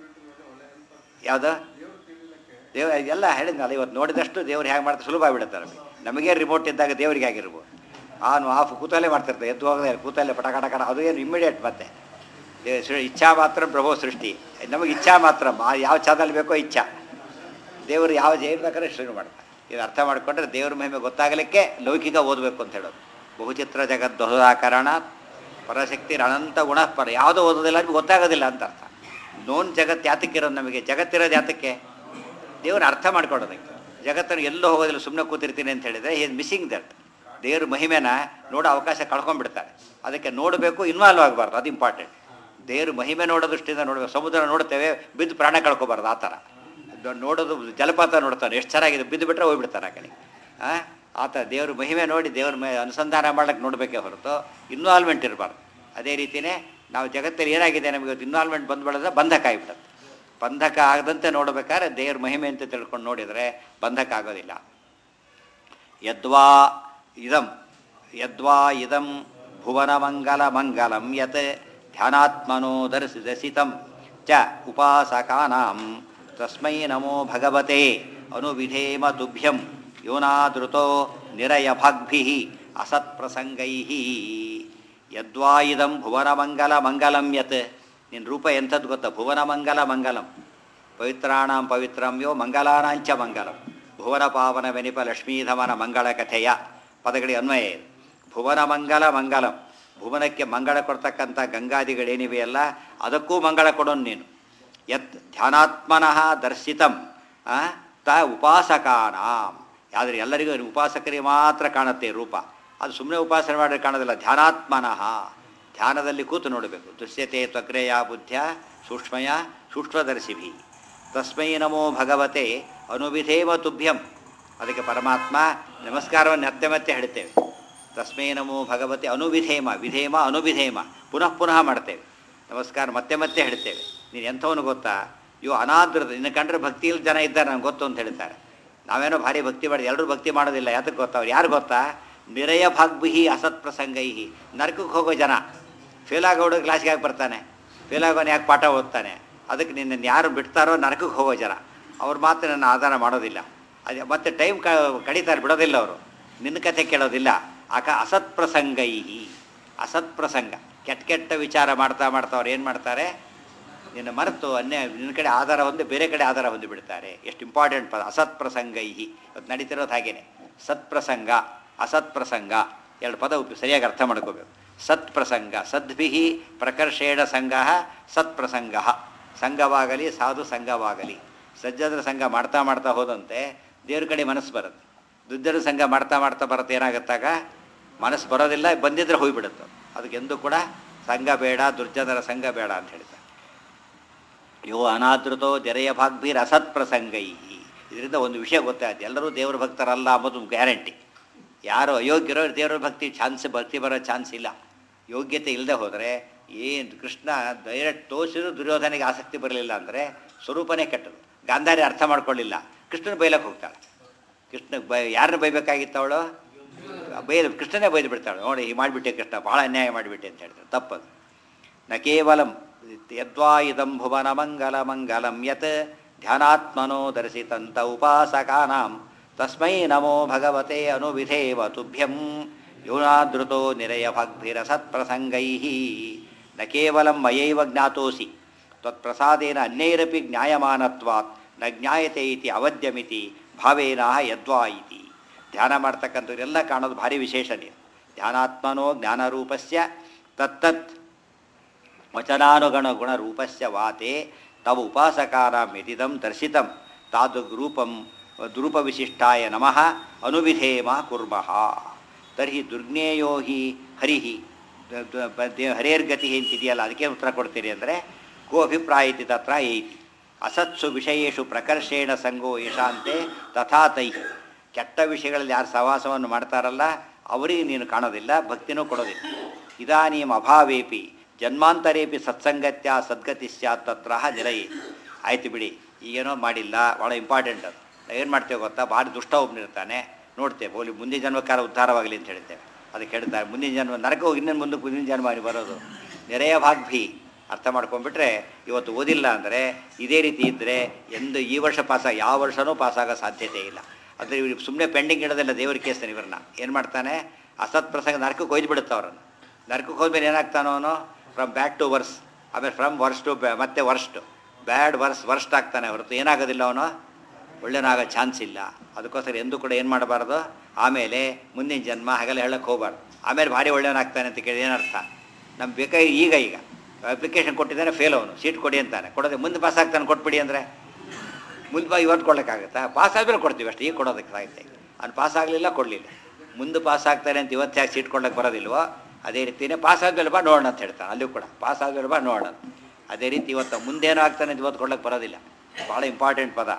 ಯಾವುದು ದೇವ ಎಲ್ಲ ಹೇಳಿದ್ನಲ್ಲ ಇವತ್ತು ನೋಡಿದಷ್ಟು ದೇವ್ರು ಹೇಗೆ ಮಾಡ್ತಾರೆ ಸುಲಭ ಆಗಿಬಿಡುತ್ತೆ ನಮಗೆ ನಮಗೆ ರಿಮೋಟ್ ಇದ್ದಾಗ ದೇವರಿಗೆ ಆಗಿರ್ಬೋದು ಆನು ಆಫ್ ಕೂತಲ್ಲೇ ಮಾಡ್ತಿರ್ತಾರೆ ಎದ್ದು ಹೋಗದೆ ಕೂತಲ್ಲೇ ಪಟ ಕಟ ಕಟ ಅದು ಏನು ಇಮ್ಮಿಡಿಯೇಟ್ ಮತ್ತೆ ದೇ- ಸೃ- ಇಚ್ಛಾ ಮಾತ್ರ ಪ್ರಭೋ ಸೃಷ್ಟಿ ನಮಗೆ ಇಚ್ಛಾ ಮಾತ್ರ ಆ ಯಾವ ಚಾದಲ್ಲಿ ಬೇಕೋ ಇಚ್ಛಾ ದೇವರು ಯಾವ ಏನು ಬೇಕಾದ್ರೆ ಶುರು ಮಾಡ್ತಾರೆ ಇದು ಅರ್ಥ ಮಾಡಿಕೊಂಡ್ರೆ ದೇವ್ರ ಮಹಿಮೆ ಗೊತ್ತಾಗಲಿಕ್ಕೆ ಲೌಕಿಕ ಓದಬೇಕು ಅಂತ ಹೇಳೋದು ಬಹುಚಿತ್ರ ಜಗತ್ ದೊಹದಾಕರಣ ಪರಶಕ್ತಿ ಅನಂತ ಗುಣ ಪರ ಯಾವುದೋ ಓದೋದಿಲ್ಲ ನಿಮ್ಗೆ ಗೊತ್ತಾಗೋದಿಲ್ಲ ಅಂತ ಅರ್ಥ ನೋನ್ ಜಗತ್ತು ಯಾತಕ್ಕಿರೋದು ನಮಗೆ ಜಗತ್ತಿರೋದು ಯಾತಕ್ಕೆ ದೇವ್ರ ಅರ್ಥ ಮಾಡ್ಕೊಳ್ಳೋದಕ್ಕೆ ಜಗತ್ತನ್ನು ಎಲ್ಲೋ ಹೋಗೋದಿಲ್ಲ ಸುಮ್ಮನೆ ಕೂತಿರ್ತೀನಿ ಅಂತ ಹೇಳಿದರೆ ಈಸ್ ಮಿಸ್ಸಿಂಗ್ ದಟ್ ದೇವ್ರ ಮಹಿಮೆನ ನೋಡೋ ಅವಕಾಶ ಕಳ್ಕೊಂಡ್ಬಿಡ್ತಾರೆ ಅದಕ್ಕೆ ನೋಡಬೇಕು ಇನ್ವಾಲ್ವ್ ಆಗಬಾರ್ದು ಅದು ಇಂಪಾರ್ಟೆಂಟ್ ದೇವ್ರ ಮಹಿಮೆ ನೋಡೋ ದೃಷ್ಟಿಯಿಂದ ನೋಡಬೇಕು ಸಮುದ್ರ ನೋಡ್ತೇವೆ ಬಿದ್ದು ಪ್ರಾಣ ಕಳ್ಕೊಬಾರ್ದು ಆ ಥರ ದೊ- ನೋಡೋದು ಜಲಪಾತ ನೋಡ್ತಾನೆ ಎಷ್ಟು ಚೆನ್ನಾಗಿದೆ ಬಿದ್ದು ಬಿಟ್ಟರೆ ಹೋಗ್ಬಿಡ್ತಾನೆ ಆ ಕಡೆ ಆ ಆತ ದೇವ್ರ ಮಹಿಮೆ ನೋಡಿ ದೇವ್ರ ಮೇ ಅನುಸಂಧಾನ ಮಾಡ್ಲಿಕ್ಕೆ ನೋಡಬೇಕೇ ಹೊರತು ಇನ್ವಾಲ್ವ್ಮೆಂಟ್ ಇರಬಾರ್ದು ಅದೇ ರೀತಿಯೇ ನಾವು ಜಗತ್ತಲ್ಲಿ ಏನಾಗಿದೆ ನಮಗೆ ಇನ್ವಾಲ್ವ್ಮೆಂಟ್ ಬಂದ್ಬಿಡೋದ್ರೆ ಬಂಧಕ ಆಗಿಬಿಡುತ್ತೆ ಬಂಧಕ ಆಗದಂತೆ ನೋಡಬೇಕಾದ್ರೆ ದೇವ್ರ ಮಹಿಮೆ ಅಂತ ತಿಳ್ಕೊಂಡು ನೋಡಿದರೆ ಬಂಧಕ ಆಗೋದಿಲ್ಲ ಯದ್ವಾ ಇದಂ ಯದ್ವಾ ಇದಂ ಭುವನಮಂಗಲ ಮಂಗಲಂ ಯತ್ ಧ್ಯಾನಾತ್ಮನೋ ದರ್ಶಿ ದರ್ಶಿತಂ ಚ ಉಪಾಸಕಾನಾಂ ತಸ್ಮೈ ನಮೋ ಭಗವತೆ ಅನುವಿಧೇಮ ತುಭ್ಯಂ ಯೋನಾದೃತೋ ನಿರಯಭಾಗ್ಭಿ ಅಸತ್ಪ್ರಸಂಗೈ ಯದ್ವಾ ಇದಂ ಭುವನಮಂಗಲ ಮಂಗಲಂ ಯತ್ ನಿನ್ನ ರೂಪ ಎಂಥದ್ದು ಗೊತ್ತಾ ಭುವನಮಂಗಲ ಮಂಗಲಂ ಪವಿತ್ರಾಣಾಂ ಪವಿತ್ರಂ ಯೋ ಮಂಗಲಾನಾಂಚ ಮಂಗಲಂ ಭುವನ ಪಾವನ ವೆನಿಪ ಲಕ್ಷ್ಮೀಧಮನ ಮಂಗಳ ಕಥೆಯ ಪದಗಳಿಗೆ ಅನ್ವಯ ಇದೆ ಭುವನ ಮಂಗಲ ಮಂಗಲಂ ಭುವನಕ್ಕೆ ಮಂಗಳ ಕೊಡ್ತಕ್ಕಂಥ ಗಂಗಾದಿಗಳೇನಿವೆಯಲ್ಲ ಅದಕ್ಕೂ ಮಂಗಳ ಕೊಡೋನು ನೀನು ಯತ್ ಧ್ಯಾನಾತ್ಮನಃ ದರ್ಶಿತಂ ಆ, ತ ಉಪಾಸಕಾನಾಂ ಆದರೆ ಎಲ್ಲರಿಗೂ ಉಪಾಸಕರಿಗೆ ಮಾತ್ರ ಕಾಣುತ್ತೆ ಈ ರೂಪ ಅದು ಸುಮ್ಮನೆ ಉಪಾಸನೆ ಮಾಡಿದ್ರೆ ಕಾಣೋದಿಲ್ಲ ಧ್ಯಾನಾತ್ಮನಃ ಧ್ಯಾನದಲ್ಲಿ ಕೂತು ನೋಡಬೇಕು ದೃಶ್ಯತೆ ತ್ವಗ್ರೆಯ ಬುದ್ಧ್ಯ ಸೂಕ್ಷ್ಮಯ ಸೂಕ್ಷ್ಮದರ್ಶಿಭಿ ತಸ್ಮೈ ನಮೋ ಭಗವತೆ ಅನುವಿಧೇಮ ತುಭ್ಯಂ ಅದಕ್ಕೆ ಪರಮಾತ್ಮ ನಮಸ್ಕಾರವನ್ನು ಮತ್ತೆ ಮತ್ತೆ ಹೇಳ್ತೇವೆ ತಸ್ಮೈ ನಮೋ ಭಗವತೆ ಅನುವಿಧೇಮ ವಿಧೇಮ ಅನುವಿಧೇಮ ಪುನಃ ಪುನಃ ಮಾಡ್ತೇವೆ ನಮಸ್ಕಾರ ಮತ್ತೆ ಮತ್ತೆ ಹೇಳ್ತೇವೆ ನೀನು ಎಂಥವನು ಗೊತ್ತಾ ಇವು ಅನಾದೃತ ನಿನ್ನ ಕಂಡ್ರೆ ಭಕ್ತಿಯಲ್ಲಿ ಜನ ಇದ್ದಾರೆ ನಂಗೆ ಗೊತ್ತು ಅಂತ ಹೇಳ್ತಾರೆ ನಾವೇನೋ ಭಾರಿ ಭಕ್ತಿ ಮಾಡಿ ಎಲ್ಲರೂ ಭಕ್ತಿ ಮಾಡೋದಿಲ್ಲ ಯಾತಕ್ಕೆ ಗೊತ್ತಾ ಅವ್ರು ಯಾರು ಗೊತ್ತಾ ನಿರಯ ಭಾಗ್ಬಿಹಿ ಅಸತ್ ಪ್ರಸಂಗೈಹಿ ನರಕಕ್ಕೆ ಹೋಗೋ ಜನ ಫೇಲ್ ಆಗೋಡು ಕ್ಲಾಸ್ಗೆ ಯಾಕೆ ಬರ್ತಾನೆ ಫೇಲ್ ಆಗೋನು ಯಾಕೆ ಪಾಠ ಓದ್ತಾನೆ ಅದಕ್ಕೆ ನಿನ್ನನ್ನು ಯಾರು ಬಿಡ್ತಾರೋ ನರಕಕ್ಕೆ ಹೋಗೋ ಜನ ಅವ್ರ ಮಾತು ನನ್ನ ಆಧಾರ ಮಾಡೋದಿಲ್ಲ ಅದೇ ಮತ್ತೆ ಟೈಮ್ ಕ ಕಡಿತಾರೆ ಬಿಡೋದಿಲ್ಲ ಅವರು ನಿನ್ನ ಕಥೆ ಕೇಳೋದಿಲ್ಲ ಆಕ ಅಸತ್ಪ್ರಸಂಗೈಹಿ ಅಸತ್ಪ್ರಸಂಗ ಕೆಟ್ಟ ಕೆಟ್ಟ ವಿಚಾರ ಮಾಡ್ತಾ ಮಾಡ್ತಾ ಅವ್ರು ಏನು ಮಾಡ್ತಾರೆ ನಿನ್ನ ಮರೆತು ಅನ್ಯ ನಿನ್ನ ಕಡೆ ಆಧಾರ ಹೊಂದಿ ಬೇರೆ ಕಡೆ ಆಧಾರ ಹೊಂದಿ ಬಿಡ್ತಾರೆ ಎಷ್ಟು ಇಂಪಾರ್ಟೆಂಟ್ ಪದ ಅಸತ್ಪ್ರಸಂಗೈಹಿ ಇವತ್ತು ನಡೀತಿರೋದು ಹಾಗೇನೆ ಸತ್ಪ್ರಸಂಗ ಅಸತ್ಪ್ರಸಂಗ ಎರಡು ಪದ ಉಪಿ ಸರಿಯಾಗಿ ಅರ್ಥ ಮಾಡ್ಕೋಬೇಕು ಸತ್ಪ್ರಸಂಗ ಸದ್ಭಿ ಪ್ರಕರ್ಷೇಣ ಸಂಘ ಸತ್ಪ್ರಸಂಗ ಸಂಘವಾಗಲಿ ಸಾಧು ಸಂಘವಾಗಲಿ ಸಜ್ಜದ್ರ ಸಂಘ ಮಾಡ್ತಾ ಮಾಡ್ತಾ ಹೋದಂತೆ ದೇವ್ರ ಕಡೆ ಮನಸ್ಸು ಬರುತ್ತೆ ದುಡ್ಡರ ಸಂಘ ಮಾಡ್ತಾ ಮಾಡ್ತಾ ಬರುತ್ತೆ ಏನಾಗುತ್ತಾಗ ಮನಸ್ಸು ಬರೋದಿಲ್ಲ ಬಂದಿದ್ರೆ ಹೋಗ್ಬಿಡುತ್ತೆ ಅದಕ್ಕೆ ಎಂದೂ ಕೂಡ ಸಂಘ ಬೇಡ ದುರ್ಜನರ ಸಂಘ ಬೇಡ ಅಂತ ಹೇಳ್ತಾರೆ ಯೋ ಅನಾದೃತೋ ಜರೆಯ ಭಾಗ್ಭೀರ್ ಅಸತ್ ಪ್ರಸಂಗೈ ಇದರಿಂದ ಒಂದು ವಿಷಯ ಗೊತ್ತಾಯ್ತು ಎಲ್ಲರೂ ದೇವರ ಭಕ್ತರಲ್ಲ ಅಂಬೋದು ಗ್ಯಾರಂಟಿ ಯಾರು ಅಯೋಗ್ಯರೋ ದೇವರ ಭಕ್ತಿ ಚಾನ್ಸ್ ಭಕ್ತಿ ಬರೋ ಚಾನ್ಸ್ ಇಲ್ಲ ಯೋಗ್ಯತೆ ಇಲ್ಲದೆ ಹೋದರೆ ಏನು ಕೃಷ್ಣ ಡೈರೆಕ್ಟ್ ತೋರಿಸಿದ್ರು ದುರ್ಯೋಧನೆಗೆ ಆಸಕ್ತಿ ಬರಲಿಲ್ಲ ಅಂದರೆ ಸ್ವರೂಪನೇ ಕೆಟ್ಟದು ಗಾಂಧಾರಿ ಅರ್ಥ ಮಾಡ್ಕೊಳ್ಳಿಲ್ಲ ಕೃಷ್ಣನ ಬೈಲಕ್ಕೆ ಹೋಗ್ತಾಳೆ ಕೃಷ್ಣ ಬೈ ಯಾರನ್ನ ಬೈಬೇಕಾಗಿತ್ತು ಅವಳು ಬೈದು ಕೃಷ್ಣನೇ ಬೈದು ಬಿಡ್ತಾಳೆ ನೋಡಿ ಈ ಮಾಡಿಬಿಟ್ಟೆ ಕೃಷ್ಣ ಭಾಳ ಅನ್ಯಾಯ ಮಾಡಿಬಿಟ್ಟೆ ಅಂತ ಹೇಳ್ತಾರೆ ತಪ್ಪದು ನ ಕೇವಲಂ ಯದ್ವಾ ಇದಂ ಭುವನ ಮಂಗಲ ಮಂಗಲಂ ಯತ್ ಧ್ಯಾನಾತ್ಮನೋ ದರ್ಶಿತಂತ ಉಪಾಸಕಾನಾಂ ತಸ್ಮೈ ನಮೋ ಭಗವತೆ ಅನುವಿಧೇವ ತುಭ್ಯಂ ಯೋನಾದೃತೋ ನಿರಯ ಭಗ್ಭಿರಸತ್ಪ್ರಸಂಗೈ ನ ಕೇವಲಂ ಮಯೈವ ಜ್ಞಾತೋಸಿ ತ್ವತ್ಪ್ರಸಾದೇನ ಅನ್ಯೈರಪಿ ಜ್ಞಾಯಮಾನತ್ವಾತ್ ನ ಜ್ಞಾಯತೆ ಇತಿ ಅವಧ್ಯಮಿತಿ ಭಾವೇನ ಯದ್ವಾ ಇತಿ ಧ್ಯಾನ ಮಾಡ್ತಕ್ಕಂಥವ್ರೆಲ್ಲ ಕಾಣೋದು ಭಾರಿ ವಿಶೇಷ ನೀವು ಧ್ಯಾನಾತ್ಮನೋ ಜ್ಞಾನರೂಪಸ್ಯ ತತ್ತತ್ ವಚನಾನುಗಣ ಗುಣರೂಪಸ್ಯ ವಾತೆ ತವ ಉಪಾಸಕಾರಾಂ ಯದಿದಂ ದರ್ಶಿತಂ ತಾದೃಗ್ ರೂಪಂ ದುರುಪವಿಶಿಷ್ಟಾಯ ನಮಃ ಅನುವಿಧೇಮ ಕುರ್ಮಃ ತರ್ಹಿ ದುರ್ಜ್ಞೇಯೋ ಹಿ ಹರಿಹಿ ದ- ದ- ಬ- ದೇ- ಹರೇರ್ಗತಿ ಅಂತಿದೆಯಲ್ಲ ಅದಕ್ಕೆ ಉತ್ತರ ಕೊಡ್ತೀರಿ ಅಂದರೆ ಕೋ ಅಭಿಪ್ರಾಯ ಇತಿ ತತ್ರ ಏತಿ ಅಸತ್ಸು ವಿಷಯೇಷು ಪ್ರಕರ್ಷೇಣ ಸಂಗೋ ಯಶಾಂತೆ ತಥಾ ತೈ ಕೆಟ್ಟ ವಿಷಯಗಳಲ್ಲಿ ಯಾರು ಸಹವಾಸವನ್ನು ಮಾಡ್ತಾರಲ್ಲ ಅವರಿಗೆ ನೀನು ಕಾಣೋದಿಲ್ಲ ಭಕ್ತಿನೂ ಕೊಡೋದಿಲ್ಲ ಇದಾನೀಂ ಅಭಾವೇಪಿ ಜನ್ಮಾಂತರೇಪಿ ಸತ್ಸಂಗತ್ಯ ಸದ್ಗತಿ ಸ್ಯಾತ್ ತತ್ರ ನಿರಯಿ ಆಯ್ತು ಬಿಡಿ ಈಗೇನೋ ಮಾಡಿಲ್ಲ ಭಾಳ ಇಂಪಾರ್ಟೆಂಟ್ ಅದು ಏನು ಮಾಡ್ತೇವೆ ಗೊತ್ತಾ ಭಾರಿ ದುಷ್ಟ ಒಬ್ಬನಿರ್ತಾನೆ ನೋಡ್ತೇವೆ ಹೋಲಿ ಮುಂದಿನ ಜನ್ಮಕ್ಕಾರ ಉದ್ಧಾರವಾಗಲಿ ಅಂತ ಹೇಳ್ತೇವೆ ಅದಕ್ಕೆ ಹೇಳ್ತಾರೆ ಮುಂದಿನ ಜನ್ಮ ನರಕ ಹೋಗಿ ಇನ್ನೊಂದು ಮುಂದಕ್ಕೆ ಮುಂದಿನ ಜನ್ಮ ನೀವು ಬರೋದು ನೆರೆಯ ಭಾಗ್ಭಿ ಅರ್ಥ ಮಾಡ್ಕೊಂಡ್ಬಿಟ್ರೆ ಇವತ್ತು ಓದಿಲ್ಲ ಅಂದರೆ ಇದೇ ರೀತಿ ಇದ್ದರೆ ಎಂದು ಈ ವರ್ಷ ಪಾಸ ಯಾವ ವರ್ಷವೂ ಪಾಸಾಗೋ ಸಾಧ್ಯತೆ ಇಲ್ಲ ಅಂದರೆ ಇವ್ರಿಗೆ ಸುಮ್ಮನೆ ಪೆಂಡಿಂಗ್ ಇಡೋದಿಲ್ಲ ದೇವ್ರ ಕೇಸ್ತಾನೆ ಇವ್ರನ್ನ ಏನು ಮಾಡ್ತಾನೆ ಅಸತ್ ಪ್ರಸಂಗ ನರಕಕ್ಕೆ ಒಯ್ದು ಬಿಡುತ್ತೆ ಅವ್ರನ್ನ ನರಕಕ್ಕೆ ಹೋದ್ಮೇಲೆ ಏನಾಗ್ತಾನೋ ಅವನು ಫ್ರಮ್ ಬ್ಯಾಕ್ ಟು ವರ್ಸ್ ಆಮೇಲೆ ಫ್ರಮ್ ವರ್ಸ್ ಟು ಮತ್ತೆ ವರ್ಸ್ಟ್ ಬ್ಯಾಡ್ ವರ್ಸ್ ವರ್ಸ್ಟ್ ಆಗ್ತಾನೆ ಹೊರತು ಏನಾಗೋದಿಲ್ಲ ಅವನು ಒಳ್ಳೆಯನಾಗೋ ಚಾನ್ಸ್ ಇಲ್ಲ ಅದಕ್ಕೋಸ್ಕರ ಎಂದೂ ಕೂಡ ಏನು ಮಾಡಬಾರ್ದು ಆಮೇಲೆ ಮುಂದಿನ ಜನ್ಮ ಹಾಗೆಲ್ಲ ಹೇಳಕ್ಕೆ ಹೋಗ್ಬಾರ್ದು ಆಮೇಲೆ ಭಾರಿ ಒಳ್ಳೆಯವನಾಗ್ತಾನೆ ಅಂತ ಕೇಳಿ ಏನರ್ಥ ನಮ್ಗೆ ಬೇಕಾಗಿ ಈಗ ಈಗ ಅಪ್ಲಿಕೇಶನ್ ಕೊಟ್ಟಿದ್ದಾನೆ ಫೇಲ್ ಅವನು ಸೀಟ್ ಕೊಡಿ ಅಂತಾನೆ ಕೊಡೋದೆ ಮುಂದೆ ಪಾಸ್ ಆಗ್ತಾನೆ ಕೊಟ್ಬಿಡಿ ಅಂದರೆ ಮುಂದೆ ಬಾ ಇವತ್ತು ಕೊಡೋಕ್ಕಾಗತ್ತಾ ಪಾಸ್ ಆದಮೇಲೆ ಕೊಡ್ತೀವಿ ಅಷ್ಟು ಈಗ ಕೊಡೋದಕ್ಕೆ ಆಗುತ್ತೆ ಅವ್ನು ಪಾಸ್ ಆಗಲಿಲ್ಲ ಕೊಡಲಿಲ್ಲ ಮುಂದೆ ಪಾಸ್ ಆಗ್ತಾನೆ ಅಂತ ಇವತ್ತು ಯಾಕೆ ಸೀಟ್ ಕೊಡೋಕ್ಕೆ ಬರೋದಿಲ್ವೋ ಅದೇ ರೀತಿಯೇ ಪಾಸ್ ಆದಮೇಲೆ ಬಾ ನೋಡೋಣ ಅಂತ ಹೇಳ್ತಾನೆ ಅಲ್ಲೂ ಕೂಡ ಪಾಸ್ ಆದಮೇಲೆ ಬಾ ನೋಡೋಣ ಅದೇ ರೀತಿ ಇವತ್ತು ಮುಂದೇನೋ ಆಗ್ತಾನೆ ಅಂತ ಇವತ್ತು ಕೊಡೋಕ್ಕೆ ಬರೋದಿಲ್ಲ ಭಾಳ ಇಂಪಾರ್ಟೆಂಟ್ ಪದ